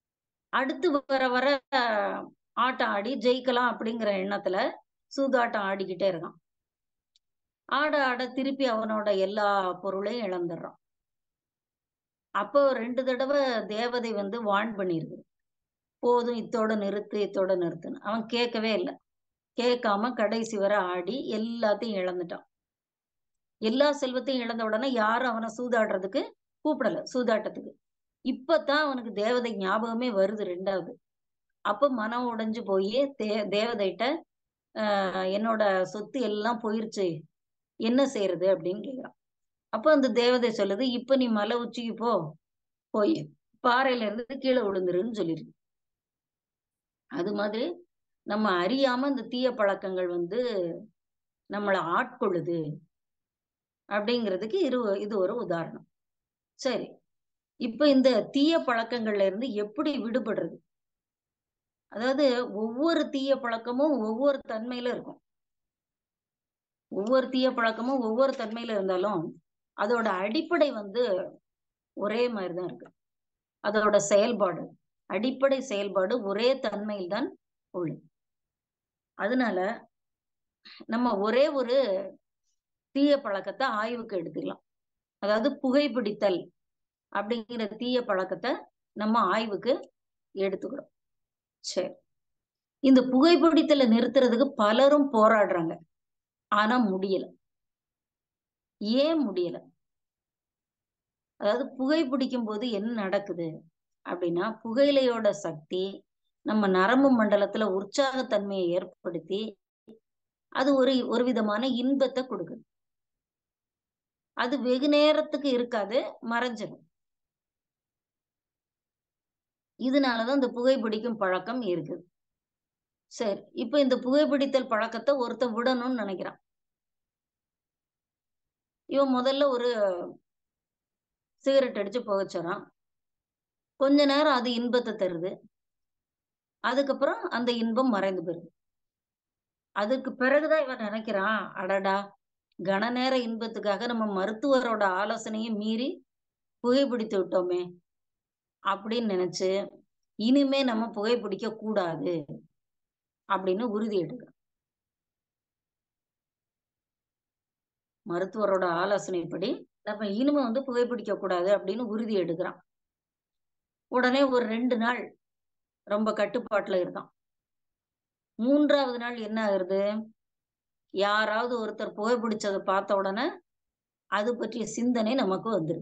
அடுத்து வர வர ஆட்டம் ஆடி ஜெயிக்கலாம் அப்படிங்கிற எண்ணத்துல சூதாட்டம் ஆடிக்கிட்டே இருக்கான் ஆட ஆட திருப்பி அவனோட எல்லா பொருளையும் இழந்துடுறான் அப்போ ரெண்டு தடவை தேவதை வந்து வான் பண்ணிருக்கு போதும் இத்தோட நிறுத்து இத்தோட நிறுத்துன்னு அவன் கேட்கவே இல்லை கேட்காம கடைசி வரை ஆடி எல்லாத்தையும் இழந்துட்டான் எல்லா செல்வத்தையும் இழந்த உடனே யாரும் அவனை சூதாடுறதுக்கு கூப்பிடல சூதாட்டத்துக்கு இப்பதான் அவனுக்கு தேவதை ஞாபகமே வருது ரெண்டாவது அப்ப மனம் உடைஞ்சு போய் தே தேவதைகிட்ட ஆஹ் என்னோட சொத்து எல்லாம் போயிருச்சு என்ன செய்யறது அப்படின்னு கேக்குறான் அப்ப அந்த தேவதை சொல்லுது இப்ப நீ மலை உச்சிக்கு போ போய் பாறையில இருந்து கீழே விழுந்துருன்னு சொல்லிருக்கு அது மாதிரி நம்ம அறியாம இந்த தீய பழக்கங்கள் வந்து நம்மளை ஆட்கொள்ளுது அப்படிங்கிறதுக்கு இரு இது ஒரு உதாரணம் சரி இப்ப இந்த தீய பழக்கங்கள்ல இருந்து எப்படி விடுபடுறது அதாவது ஒவ்வொரு தீய பழக்கமும் ஒவ்வொரு தன்மையில இருக்கும் ஒவ்வொரு தீய பழக்கமும் ஒவ்வொரு தன்மையில இருந்தாலும் அதோட அடிப்படை வந்து ஒரே மாதிரிதான் இருக்கு அதோட செயல்பாடு அடிப்படை செயல்பாடு ஒரே தன்மையில் தான் உள்ளது அதனால நம்ம ஒரே ஒரு தீய பழக்கத்தை ஆய்வுக்கு எடுத்துக்கலாம் அதாவது புகைப்பிடித்தல் அப்படிங்கிற தீய பழக்கத்தை நம்ம ஆய்வுக்கு எடுத்துக்கிறோம் சரி இந்த புகைப்பிடித்தலை நிறுத்துறதுக்கு பலரும் போராடுறாங்க ஆனா முடியல ஏன் முடியல அதாவது புகைப்பிடிக்கும் போது என்ன நடக்குது அப்படின்னா புகையிலையோட சக்தி நம்ம நரம்பு மண்டலத்துல உற்சாகத்தன்மையை ஏற்படுத்தி அது ஒரு ஒரு விதமான இன்பத்தை கொடுக்குது அது வெகு நேரத்துக்கு இருக்காது மறைஞ்சிடும் இதனாலதான் இந்த புகைப்பிடிக்கும் பழக்கம் இருக்குது சரி இப்ப இந்த புகைப்பிடித்தல் பழக்கத்தை ஒருத்தன் விடணும்னு நினைக்கிறான் இவன் முதல்ல ஒரு சிகரெட் அடிச்சு புகைச்சிடறான் கொஞ்ச நேரம் அது இன்பத்தை தருது அதுக்கப்புறம் அந்த இன்பம் மறைந்து போயிருது அதுக்கு பிறகுதான் இவன் நினைக்கிறான் அடடா கன நேர இன்பத்துக்காக நம்ம மருத்துவரோட ஆலோசனையும் மீறி புகைப்பிடித்து விட்டோமே அப்படின்னு நினைச்சு இனிமே நம்ம புகைப்பிடிக்க கூடாது அப்படின்னு உறுதி எடுக்கிறான் மருத்துவரோட ஆலோசனைப்படி நம்ம இனிமே வந்து புகைப்பிடிக்க கூடாது அப்படின்னு உறுதி எடுக்கிறான் உடனே ஒரு ரெண்டு நாள் ரொம்ப கட்டுப்பாட்டுல இருக்கான் மூன்றாவது நாள் என்ன ஆகுறது யாராவது ஒருத்தர் புகைப்பிடிச்சதை பார்த்த உடனே அது பற்றிய சிந்தனை நமக்கு வந்துருது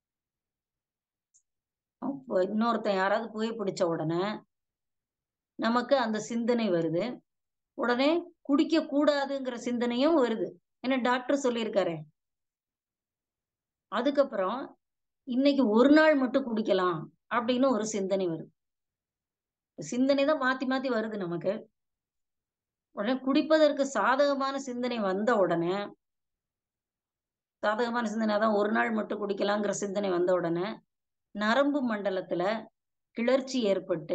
அப்போ இன்னொருத்தன் யாராவது புகைப்பிடிச்ச உடனே நமக்கு அந்த சிந்தனை வருது உடனே குடிக்க கூடாதுங்கிற சிந்தனையும் வருது ஏன்னா டாக்டர் சொல்லியிருக்காரு அதுக்கப்புறம் இன்னைக்கு ஒரு நாள் மட்டும் குடிக்கலாம் அப்படின்னு ஒரு சிந்தனை வருது சிந்தனை தான் மாத்தி மாத்தி வருது நமக்கு உடனே குடிப்பதற்கு சாதகமான சிந்தனை வந்த உடனே சாதகமான சிந்தனை தான் ஒரு நாள் மட்டும் குடிக்கலாங்கிற சிந்தனை வந்த உடனே நரம்பு மண்டலத்துல கிளர்ச்சி ஏற்பட்டு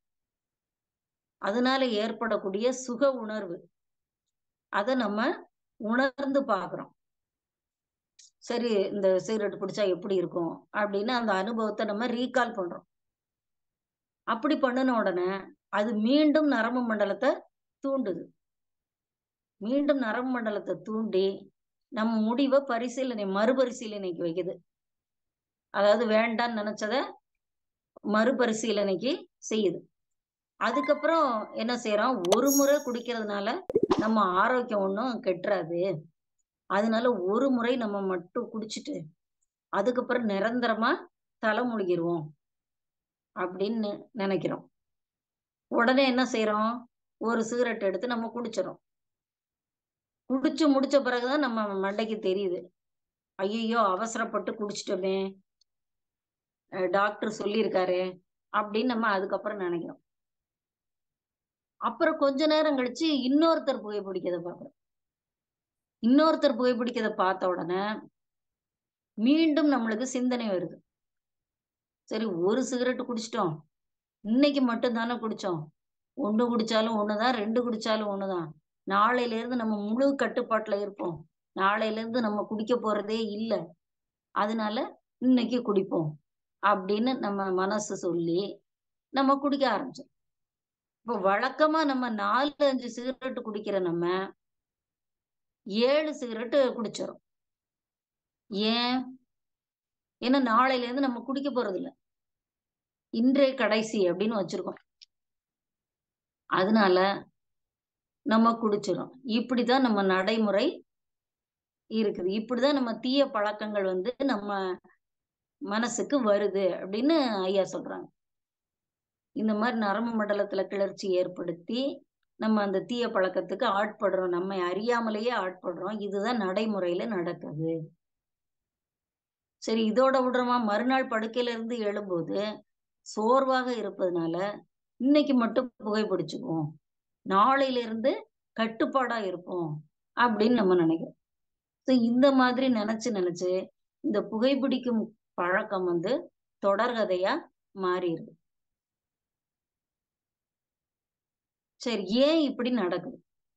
அதனால ஏற்படக்கூடிய சுக உணர்வு அதை நம்ம உணர்ந்து பாக்குறோம் சரி இந்த சிகரெட் பிடிச்சா எப்படி இருக்கும் அப்படின்னு அந்த அனுபவத்தை நம்ம ரீகால் பண்றோம் அப்படி பண்ணின உடனே அது மீண்டும் நரம்பு மண்டலத்தை தூண்டுது மீண்டும் நரம்பு மண்டலத்தை தூண்டி நம்ம முடிவை பரிசீலனை மறுபரிசீலனைக்கு வைக்குது அதாவது வேண்டான்னு நினைச்சத மறுபரிசீலனைக்கு செய்யுது அதுக்கப்புறம் என்ன செய்யறோம் ஒரு முறை குடிக்கிறதுனால நம்ம ஆரோக்கியம் ஒன்றும் கெட்டுறாது அதனால ஒரு முறை நம்ம மட்டும் குடிச்சிட்டு அதுக்கப்புறம் நிரந்தரமா தலைமுழுகிடுவோம் அப்படின்னு நினைக்கிறோம் உடனே என்ன செய்யறோம் ஒரு சிகரெட் எடுத்து நம்ம குடிச்சிடறோம் குடிச்சு முடிச்ச பிறகுதான் நம்ம மண்டைக்கு தெரியுது ஐயோ அவசரப்பட்டு குடிச்சிட்டோமே டாக்டர் சொல்லியிருக்காரு அப்படின்னு நம்ம அதுக்கப்புறம் நினைக்கிறோம் அப்புறம் கொஞ்ச நேரம் கழிச்சு இன்னொருத்தர் புகைப்பிடிக்கிறத பாக்குறோம் இன்னொருத்தர் புகைப்பிடிக்கிறத பார்த்த உடனே மீண்டும் நம்மளுக்கு சிந்தனை வருது சரி ஒரு சிகரெட் குடிச்சிட்டோம் இன்னைக்கு மட்டும் தானே குடிச்சோம் ஒண்ணு குடிச்சாலும் ஒண்ணுதான் ரெண்டு குடிச்சாலும் ஒண்ணுதான் நாளையில இருந்து நம்ம முழு கட்டுப்பாட்டுல இருப்போம் நாளையில இருந்து நம்ம குடிக்க போறதே இல்லை அதனால இன்னைக்கு குடிப்போம் அப்படின்னு நம்ம மனசு சொல்லி நம்ம குடிக்க ஆரம்பிச்சோம் இப்போ வழக்கமா நம்ம நாலு அஞ்சு சிகரெட் குடிக்கிற நம்ம ஏழு சிகரெட் குடிச்சிடும் ஏன் ஏன்னா நாளையில இருந்து நம்ம குடிக்க போறது இல்ல இன்றைய கடைசி அப்படின்னு வச்சிருக்கோம் அதனால நம்ம குடிச்சிடும் இப்படிதான் நம்ம நடைமுறை இருக்குது இப்படிதான் நம்ம தீய பழக்கங்கள் வந்து நம்ம மனசுக்கு வருது அப்படின்னு ஐயா சொல்றாங்க இந்த மாதிரி நரம்பு மண்டலத்துல கிளர்ச்சி ஏற்படுத்தி நம்ம அந்த தீய பழக்கத்துக்கு ஆட்படுறோம் நம்ம அறியாமலேயே ஆட்படுறோம் இதுதான் நடைமுறையில நடக்குது சரி இதோட விடுறோமா மறுநாள் படுக்கையில இருந்து எழும்போது சோர்வாக இருப்பதனால இன்னைக்கு மட்டும் புகைப்பிடிச்சுக்குவோம் நாளையில இருந்து கட்டுப்பாடா இருப்போம் அப்படின்னு நம்ம நினைக்கிறோம் ஸோ இந்த மாதிரி நினைச்சு நினைச்சு இந்த புகைப்பிடிக்கும் பழக்கம் வந்து தொடர்கதையா மாறிடுது சரி ஏன் இப்படி நடக்குது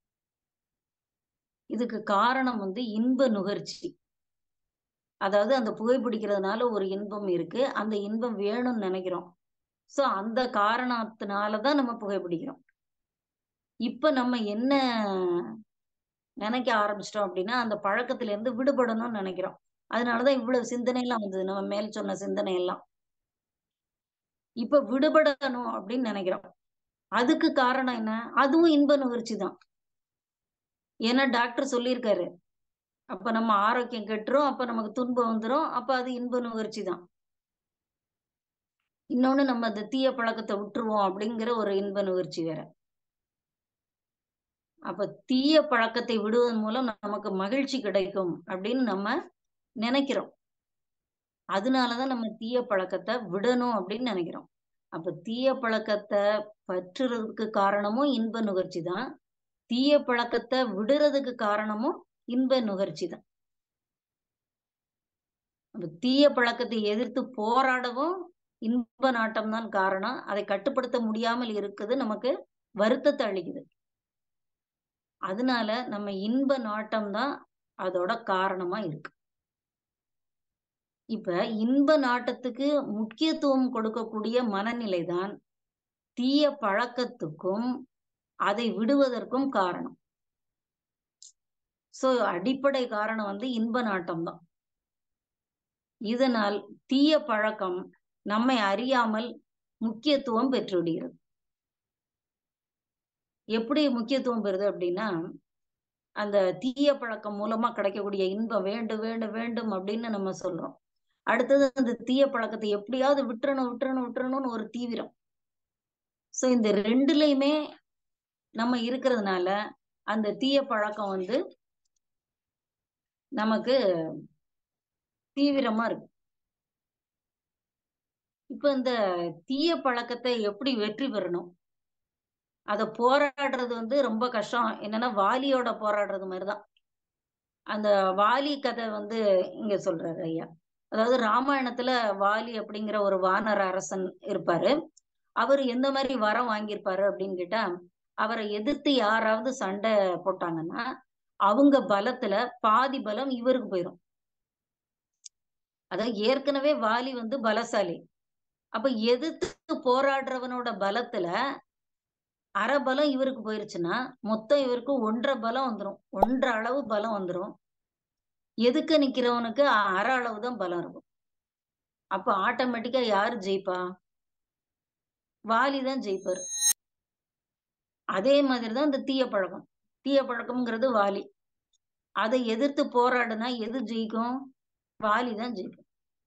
இதுக்கு காரணம் வந்து இன்ப நுகர்ச்சி அதாவது அந்த புகைப்பிடிக்கிறதுனால ஒரு இன்பம் இருக்கு அந்த இன்பம் வேணும்னு நினைக்கிறோம் சோ அந்த காரணத்தினாலதான் நம்ம புகைப்பிடிக்கிறோம் இப்ப நம்ம என்ன நினைக்க ஆரம்பிச்சிட்டோம் அப்படின்னா அந்த பழக்கத்துல இருந்து விடுபடணும்னு நினைக்கிறோம் அதனாலதான் இவ்வளவு சிந்தனை எல்லாம் வந்தது நம்ம மேல் சொன்ன சிந்தனை எல்லாம் இப்ப விடுபடணும் அப்படின்னு நினைக்கிறோம் அதுக்கு காரணம் என்ன அதுவும் இன்ப நுகர்ச்சி தான் ஏன்னா டாக்டர் சொல்லியிருக்காரு அப்ப நம்ம ஆரோக்கியம் கெட்டுரும் அப்ப நமக்கு துன்பம் வந்துடும் அப்ப அது இன்ப நுகர்ச்சி தான் இன்னொன்னு நம்ம அந்த தீய பழக்கத்தை விட்டுருவோம் அப்படிங்கிற ஒரு இன்ப நுகர்ச்சி வேற அப்ப தீய பழக்கத்தை விடுவதன் மூலம் நமக்கு மகிழ்ச்சி கிடைக்கும் அப்படின்னு நம்ம நினைக்கிறோம் அதனாலதான் நம்ம தீய பழக்கத்தை விடணும் அப்படின்னு நினைக்கிறோம் அப்ப தீய பழக்கத்தை பற்றுறதுக்கு காரணமும் இன்ப நுகர்ச்சி தான் தீய பழக்கத்தை விடுறதுக்கு காரணமும் இன்ப நுகர்ச்சி தான் அப்ப தீய பழக்கத்தை எதிர்த்து போராடவும் இன்ப நாட்டம் தான் காரணம் அதை கட்டுப்படுத்த முடியாமல் இருக்குது நமக்கு வருத்தத்தை அளிக்குது அதனால நம்ம இன்ப நாட்டம் தான் அதோட காரணமா இருக்கு இப்ப இன்ப நாட்டத்துக்கு முக்கியத்துவம் கொடுக்கக்கூடிய மனநிலை தான் தீய பழக்கத்துக்கும் அதை விடுவதற்கும் காரணம் சோ அடிப்படை காரணம் வந்து இன்ப நாட்டம் தான் இதனால் தீய பழக்கம் நம்மை அறியாமல் முக்கியத்துவம் பெற்றுவிடுகிறது எப்படி முக்கியத்துவம் பெறுது அப்படின்னா அந்த தீய பழக்கம் மூலமா கிடைக்கக்கூடிய இன்பம் வேண்டும் வேண்டும் வேண்டும் அப்படின்னு நம்ம சொல்றோம் அடுத்தது அந்த தீய பழக்கத்தை எப்படியாவது விட்டுறணும் விட்டுறணும் விட்டுறணும்னு ஒரு தீவிரம் சோ இந்த ரெண்டுலயுமே நம்ம இருக்கிறதுனால அந்த தீய பழக்கம் வந்து நமக்கு தீவிரமா இருக்கு இப்ப இந்த தீய பழக்கத்தை எப்படி வெற்றி பெறணும் அத போராடுறது வந்து ரொம்ப கஷ்டம் என்னன்னா வாலியோட போராடுறது மாதிரிதான் அந்த வாலி கதை வந்து இங்க சொல்றாரு ஐயா அதாவது ராமாயணத்துல வாலி அப்படிங்கிற ஒரு வானர அரசன் இருப்பாரு அவர் எந்த மாதிரி வரம் வாங்கியிருப்பாரு அப்படின்னு கேட்டா அவரை எதிர்த்து யாராவது சண்டை போட்டாங்கன்னா அவங்க பலத்துல பாதி பலம் இவருக்கு போயிடும் அதாவது ஏற்கனவே வாலி வந்து பலசாலி அப்ப எதிர்த்து போராடுறவனோட பலத்துல அரை பலம் இவருக்கு போயிருச்சுன்னா மொத்தம் இவருக்கு ஒன்றரை பலம் வந்துடும் ஒன்றரை அளவு பலம் வந்துடும் எதுக்க நிக்கிறவனுக்கு அரை அளவு தான் பலம் இருக்கும் அப்ப ஆட்டோமேட்டிக்கா யாரு ஜெயிப்பா வாலி தான் ஜெயிப்பார் அதே மாதிரிதான் இந்த தீய பழக்கம் தீய பழக்கம்ங்கிறது வாலி அதை எதிர்த்து போராடுனா எது ஜெயிக்கும் வாலி தான் ஜெயிக்கும்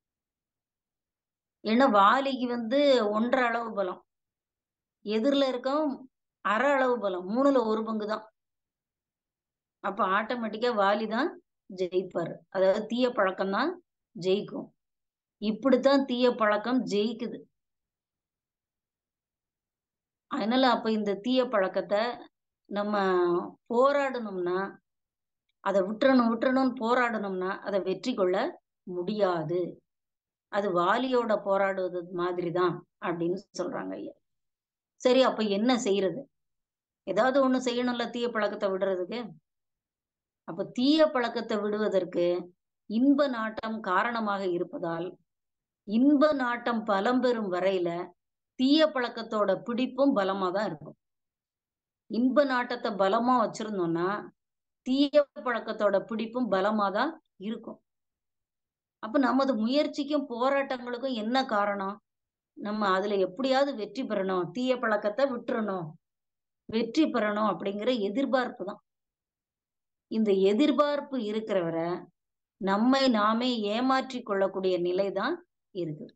ஏன்னா வாலிக்கு வந்து ஒன்றரை அளவு பலம் எதிரில இருக்கவும் அரை அளவு பலம் மூணுல ஒரு பங்கு தான் அப்ப ஆட்டோமேட்டிக்கா வாலி தான் ஜெயிப்பாரு அதாவது தீய பழக்கம் தான் ஜெயிக்கும் இப்படித்தான் தீய பழக்கம் ஜெயிக்குது அதனால அப்ப இந்த தீய பழக்கத்தை நம்ம போராடணும்னா அதை விட்டுறணும் விட்டுறணும்னு போராடணும்னா அதை வெற்றி கொள்ள முடியாது அது வாலியோட போராடுவது மாதிரிதான் அப்படின்னு சொல்றாங்க ஐயா சரி அப்ப என்ன செய்யறது ஏதாவது ஒண்ணு செய்யணும்ல தீய பழக்கத்தை விடுறதுக்கு அப்ப தீய பழக்கத்தை விடுவதற்கு இன்ப நாட்டம் காரணமாக இருப்பதால் இன்ப நாட்டம் பலம் பெறும் வரையில தீய பழக்கத்தோட பிடிப்பும் பலமா தான் இருக்கும் இன்ப நாட்டத்தை பலமா வச்சிருந்தோம்னா தீய பழக்கத்தோட பிடிப்பும் பலமா தான் இருக்கும் அப்ப நமது முயற்சிக்கும் போராட்டங்களுக்கும் என்ன காரணம் நம்ம அதுல எப்படியாவது வெற்றி பெறணும் தீய பழக்கத்தை விட்டுறணும் வெற்றி பெறணும் அப்படிங்கிற எதிர்பார்ப்பு தான் இந்த எதிர்பார்ப்பு இருக்கிறவரை நம்மை நாமே ஏமாற்றி கொள்ளக்கூடிய நிலை தான் இருக்குது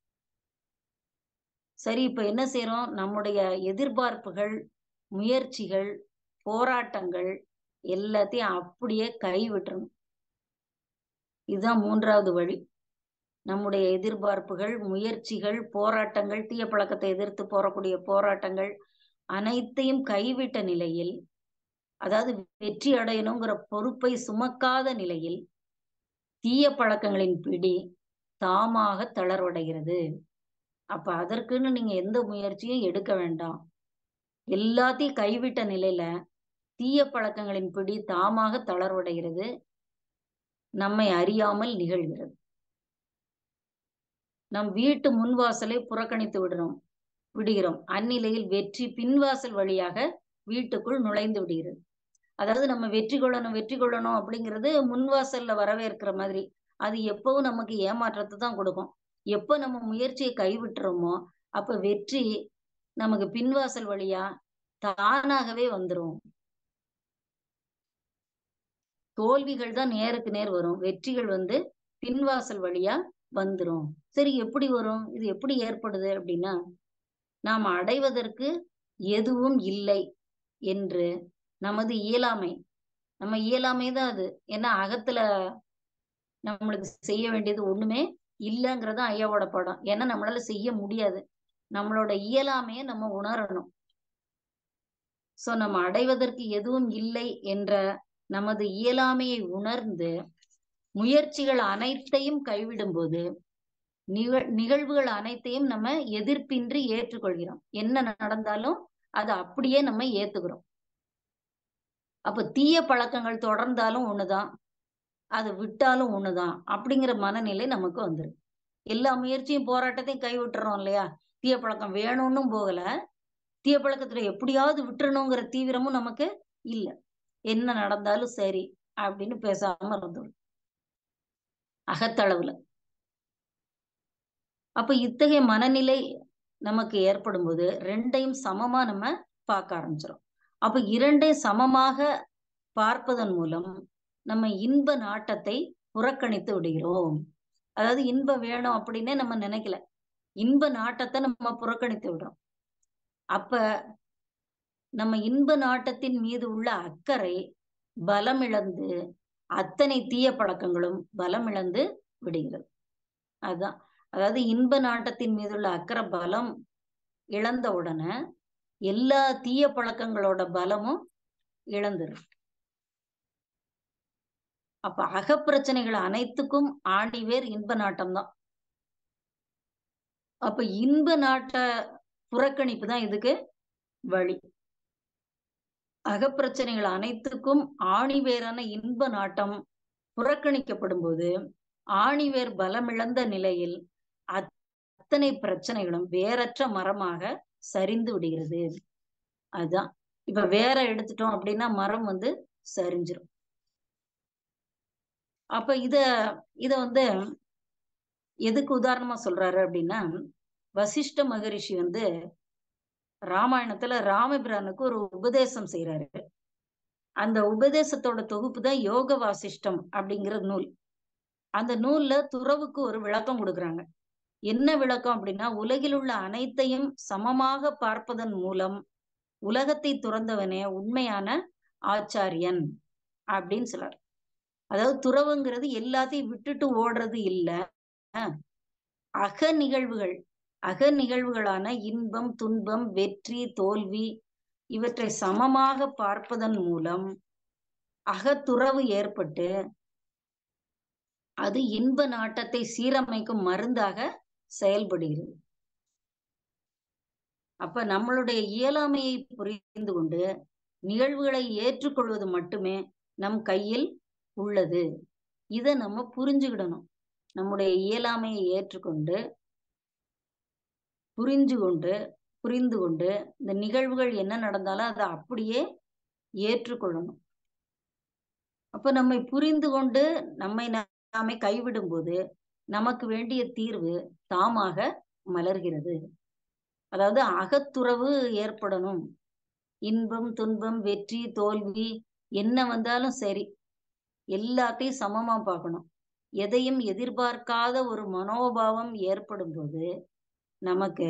சரி இப்ப என்ன செய்யறோம் நம்முடைய எதிர்பார்ப்புகள் முயற்சிகள் போராட்டங்கள் எல்லாத்தையும் அப்படியே கைவிட்டுறணும் இதுதான் மூன்றாவது வழி நம்முடைய எதிர்பார்ப்புகள் முயற்சிகள் போராட்டங்கள் தீய பழக்கத்தை எதிர்த்து போறக்கூடிய போராட்டங்கள் அனைத்தையும் கைவிட்ட நிலையில் அதாவது வெற்றி அடையணுங்கிற பொறுப்பை சுமக்காத நிலையில் தீய பழக்கங்களின் பிடி தாமாக தளர்வடைகிறது அப்ப அதற்குன்னு நீங்க எந்த முயற்சியும் எடுக்க வேண்டாம் எல்லாத்தையும் கைவிட்ட நிலையில தீய பழக்கங்களின் பிடி தாமாக தளர்வடைகிறது நம்மை அறியாமல் நிகழ்கிறது நம் வீட்டு முன்வாசலை புறக்கணித்து விடுறோம் விடுகிறோம் அந்நிலையில் வெற்றி பின்வாசல் வழியாக வீட்டுக்குள் நுழைந்து விடுகிறது அதாவது நம்ம வெற்றி கொள்ளணும் வெற்றி கொள்ளணும் அப்படிங்கிறது முன்வாசல்ல வரவேற்கிற மாதிரி அது எப்பவும் நமக்கு ஏமாற்றத்தை தான் கொடுக்கும் எப்ப நம்ம முயற்சியை கைவிட்டுறோமோ அப்ப வெற்றி நமக்கு பின்வாசல் வழியா தானாகவே வந்துரும் தோல்விகள் தான் நேருக்கு நேர் வரும் வெற்றிகள் வந்து பின்வாசல் வழியா வந்துரும் சரி எப்படி வரும் இது எப்படி ஏற்படுது அப்படின்னா நாம் அடைவதற்கு எதுவும் இல்லை என்று நமது இயலாமை நம்ம இயலாமை தான் அது ஏன்னா அகத்துல நம்மளுக்கு செய்ய வேண்டியது ஒண்ணுமே இல்லைங்கிறது ஐயாவோட படம் ஏன்னா நம்மளால செய்ய முடியாது நம்மளோட இயலாமையை நம்ம உணரணும் சோ நம்ம அடைவதற்கு எதுவும் இல்லை என்ற நமது இயலாமையை உணர்ந்து முயற்சிகள் அனைத்தையும் கைவிடும்போது நிகழ் நிகழ்வுகள் அனைத்தையும் நம்ம எதிர்ப்பின்றி ஏற்றுக்கொள்கிறோம் என்ன நடந்தாலும் அதை அப்படியே நம்ம ஏத்துக்கிறோம் அப்ப தீய பழக்கங்கள் தொடர்ந்தாலும் ஒண்ணுதான் அதை விட்டாலும் ஒண்ணுதான் அப்படிங்கிற மனநிலை நமக்கு வந்துடும் எல்லா முயற்சியும் போராட்டத்தையும் கை விட்டுறோம் இல்லையா தீய பழக்கம் வேணும்னும் போகல தீய பழக்கத்துல எப்படியாவது விட்டுறணுங்கிற தீவிரமும் நமக்கு இல்ல என்ன நடந்தாலும் சரி அப்படின்னு பேசாம இருந்துடும் அகத்தளவுல அப்ப இத்தகைய மனநிலை நமக்கு ஏற்படும் போது ரெண்டையும் சமமா நம்ம பார்க்க ஆரம்பிச்சிடும் அப்ப இரண்டையும் சமமாக பார்ப்பதன் மூலம் நம்ம இன்ப நாட்டத்தை புறக்கணித்து விடுகிறோம் அதாவது இன்பம் வேணும் அப்படின்னே நம்ம நினைக்கல இன்ப நாட்டத்தை நம்ம புறக்கணித்து விடுறோம் அப்ப நம்ம இன்ப நாட்டத்தின் மீது உள்ள அக்கறை பலமிழந்து அத்தனை தீய பழக்கங்களும் பலமிழந்து விடுகிறது அதுதான் அதாவது இன்ப நாட்டத்தின் மீதுள்ள அக்கறை பலம் இழந்த உடனே எல்லா தீய பழக்கங்களோட பலமும் இழந்துரும் அப்ப அகப்பிரச்சனைகள் அனைத்துக்கும் ஆணிவேர் இன்ப நாட்டம் தான் அப்ப இன்ப நாட்ட புறக்கணிப்பு தான் இதுக்கு வழி அகப்பிரச்சனைகள் அனைத்துக்கும் ஆணிவேரான இன்ப நாட்டம் புறக்கணிக்கப்படும் போது ஆணிவேர் பலமிழந்த நிலையில் அத்தனை பிரச்சனைகளும் வேறற்ற மரமாக சரிந்து விடுகிறது அதுதான் இப்ப வேற எடுத்துட்டோம் அப்படின்னா மரம் வந்து சரிஞ்சிரும் அப்ப இத இத வந்து எதுக்கு உதாரணமா சொல்றாரு அப்படின்னா வசிஷ்ட மகரிஷி வந்து ராமாயணத்துல ராமபிரானுக்கு ஒரு உபதேசம் செய்யறாரு அந்த உபதேசத்தோட தொகுப்பு தான் யோக வாசிஷ்டம் அப்படிங்கிற நூல் அந்த நூல்ல துறவுக்கு ஒரு விளக்கம் கொடுக்குறாங்க என்ன விளக்கம் அப்படின்னா உலகில் உள்ள அனைத்தையும் சமமாக பார்ப்பதன் மூலம் உலகத்தை துறந்தவனே உண்மையான ஆச்சாரியன் அப்படின்னு சொல்றாரு அதாவது துறவுங்கிறது எல்லாத்தையும் விட்டுட்டு ஓடுறது இல்ல அக நிகழ்வுகள் அக நிகழ்வுகளான இன்பம் துன்பம் வெற்றி தோல்வி இவற்றை சமமாக பார்ப்பதன் மூலம் அகத்துறவு ஏற்பட்டு அது இன்ப நாட்டத்தை சீரமைக்கும் மருந்தாக செயல்படுகிறது அப்ப நம்மளுடைய இயலாமையை புரிந்து கொண்டு நிகழ்வுகளை ஏற்றுக்கொள்வது மட்டுமே நம் கையில் உள்ளது இதை நம்ம புரிஞ்சுக்கிடணும் நம்முடைய இயலாமையை ஏற்றுக்கொண்டு புரிஞ்சு கொண்டு புரிந்து கொண்டு இந்த நிகழ்வுகள் என்ன நடந்தாலும் அதை அப்படியே ஏற்றுக்கொள்ளணும் அப்ப நம்மை புரிந்து கொண்டு நம்மை நாமே கைவிடும் போது நமக்கு வேண்டிய தீர்வு தாமாக மலர்கிறது அதாவது அகத்துறவு ஏற்படணும் இன்பம் துன்பம் வெற்றி தோல்வி என்ன வந்தாலும் சரி எல்லாத்தையும் சமமா பார்க்கணும் எதையும் எதிர்பார்க்காத ஒரு மனோபாவம் ஏற்படும் போது நமக்கு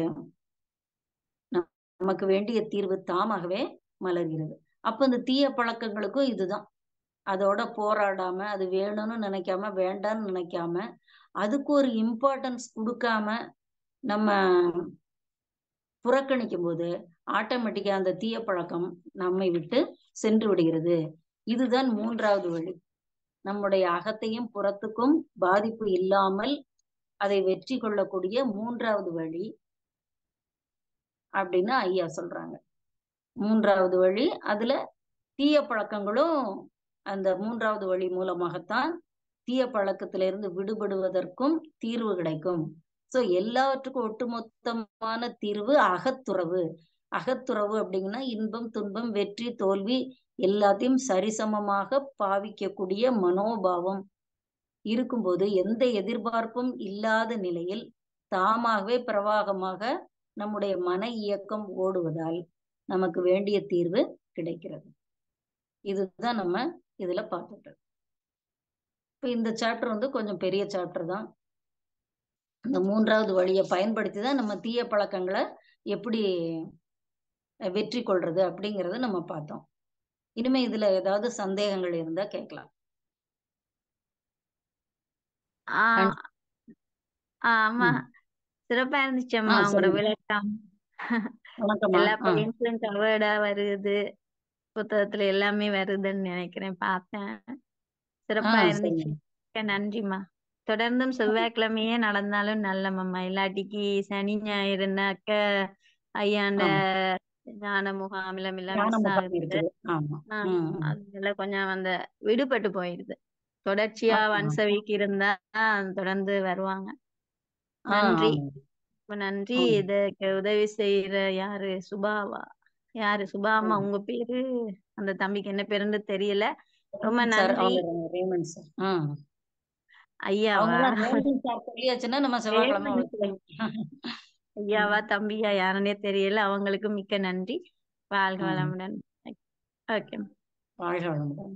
நமக்கு வேண்டிய தீர்வு தாமாகவே மலர்கிறது அப்ப இந்த தீய பழக்கங்களுக்கும் இதுதான் அதோட போராடாம அது வேணும்னு நினைக்காம வேண்டாம்னு நினைக்காம அதுக்கு ஒரு இம்பார்ட்டன்ஸ் கொடுக்காம நம்ம புறக்கணிக்கும் போது ஆட்டோமேட்டிக்கா அந்த தீய பழக்கம் நம்மை விட்டு சென்று விடுகிறது இதுதான் மூன்றாவது வழி நம்முடைய அகத்தையும் புறத்துக்கும் பாதிப்பு இல்லாமல் அதை வெற்றி கொள்ளக்கூடிய மூன்றாவது வழி அப்படின்னு ஐயா சொல்றாங்க மூன்றாவது வழி அதுல தீய பழக்கங்களும் அந்த மூன்றாவது வழி மூலமாகத்தான் தீய பழக்கத்திலிருந்து விடுபடுவதற்கும் தீர்வு கிடைக்கும் சோ எல்லாவற்றுக்கும் ஒட்டுமொத்தமான தீர்வு அகத்துறவு அகத்துறவு அப்படிங்கன்னா இன்பம் துன்பம் வெற்றி தோல்வி எல்லாத்தையும் சரிசமமாக பாவிக்கக்கூடிய மனோபாவம் இருக்கும்போது எந்த எதிர்பார்ப்பும் இல்லாத நிலையில் தாமாகவே பிரவாகமாக நம்முடைய மன இயக்கம் ஓடுவதால் நமக்கு வேண்டிய தீர்வு கிடைக்கிறது இதுதான் நம்ம இதுல பார்த்துட்டு இப்ப இந்த சாப்டர் வந்து கொஞ்சம் பெரிய சாப்டர் தான் இந்த மூன்றாவது வழியை பயன்படுத்தி தான் நம்ம தீய பழக்கங்களை எப்படி வெற்றி கொள்றது அப்படிங்கறத நம்ம பார்த்தோம் இனிமே இதுல ஏதாவது சந்தேகங்கள் இருந்தா கேட்கலாம் ஆஹ் ஆமா ம். சிறப்பா இருந்துச்சம்மா ஆ, உங்களோட சொல்லுங்க. விளக்கம் வணக்கம்மா எல்லா ஆ, பாயிண்ட்ஸும் கவர்டா வருது புத்தகத்துல எல்லாமே வருதுன்னு நினைக்கிறேன் பார்த்தேன் ஆ, சிறப்பா இருந்துச்சு சரிங்க மிக்க நன்றிம்மா தொடர்ந்தும் செவ்வாய்க்கிழமையே நடந்தாலும் நல்லமம்மா இல்லாட்டிக்கு சனி ஞாயிறுனாக்க ஐயாண்ட ஆமா ஞான முகாமிலம் எல்லாம் ஞான மிஸ் முகாம் ஆகுது இருக்குது ஆமா ஆஹ் ம், ம். அதனால கொஞ்சம் அந்த விடுபட்டு போயிடுது தொடர்ச்சியா ஆமா ஒன்ஸ் வீக் இருந்தா தொடர்ந்து வருவாங்க ஆ நன்றி ஆமாங்க ரொம்ப நன்றி ஆமா இதுக்கு உதவி செய்யற யாரு சுபாவா யாரு சுபாமா ஆமா உங்க பேரு அந்த தம்பிக்கு என்ன பேருன்னு தெரியல ரொம்ப ரேமன் சார் நன்றி அவங்க ரேமன் சார் ஆ ஐயாவா அவங்கதான் ரேமன் சார் சொல்லியாச்சுன்னா நம்ம செவ்வாய்க்கிழமை ரேவன் வச்சுக்கலாம் ஐயாவா தம்பியா யாருன்னே தெரியல அவங்களுக்கு மிக்க நன்றி வாழ்க ம். வளமுடன் ஓகே வாழ்க வளமுடன்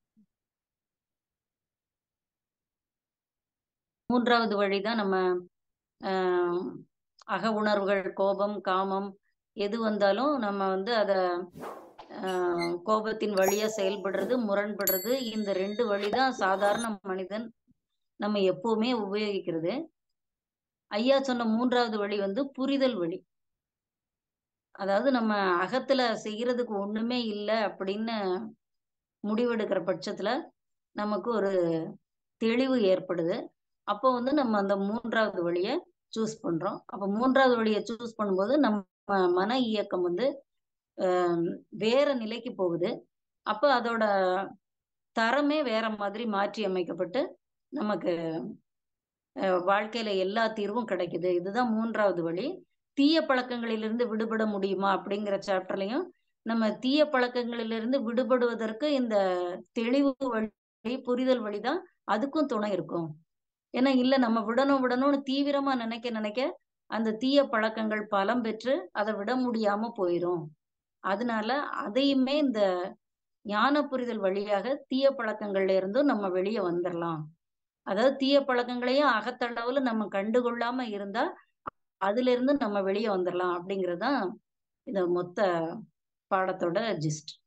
மூன்றாவது வழிதான் நம்ம ஆஹ் அக உணர்வுகள் கோபம் காமம் எது வந்தாலும் நம்ம வந்து அத ஆஹ் கோபத்தின் வழியா செயல்படுறது முரண்படுறது இந்த ரெண்டு வழிதான் சாதாரண மனிதன் நம்ம எப்பவுமே உபயோகிக்கிறது ஐயா சொன்ன மூன்றாவது வழி வந்து புரிதல் வழி அதாவது நம்ம அகத்துல செய்யறதுக்கு ஒண்ணுமே இல்லை அப்படின்னு முடிவெடுக்கிற பட்சத்துல நமக்கு ஒரு தெளிவு ஏற்படுது அப்போ வந்து நம்ம அந்த மூன்றாவது வழியை சூஸ் பண்றோம் அப்ப மூன்றாவது வழியை சூஸ் பண்ணும்போது நம்ம மன இயக்கம் வந்து ஆஹ் வேற நிலைக்கு போகுது அப்ப அதோட தரமே வேற மாதிரி மாற்றி அமைக்கப்பட்டு நமக்கு அஹ் வாழ்க்கையில எல்லா தீர்வும் கிடைக்குது இதுதான் மூன்றாவது வழி தீய பழக்கங்களிலிருந்து விடுபட முடியுமா அப்படிங்கிற சாப்டர்லயும் நம்ம தீய பழக்கங்களிலிருந்து விடுபடுவதற்கு இந்த தெளிவு வழி புரிதல் வழிதான் அதுக்கும் துணை இருக்கும் ஏன்னா இல்ல நம்ம விடணும் விடணும்னு தீவிரமா நினைக்க நினைக்க அந்த தீய பழக்கங்கள் பலம் பெற்று அதை விட முடியாம போயிரும் அதனால அதையுமே இந்த ஞான புரிதல் வழியாக தீய பழக்கங்கள்ல இருந்தும் நம்ம வெளியே வந்துடலாம் அதாவது தீய பழக்கங்களையும் அகத்தளவுல நம்ம கண்டுகொள்ளாம இருந்தா அதுல இருந்து நம்ம வெளியே வந்துடலாம் அப்படிங்கறதுதான் இந்த மொத்த பாடத்தோட ஜிஸ்ட்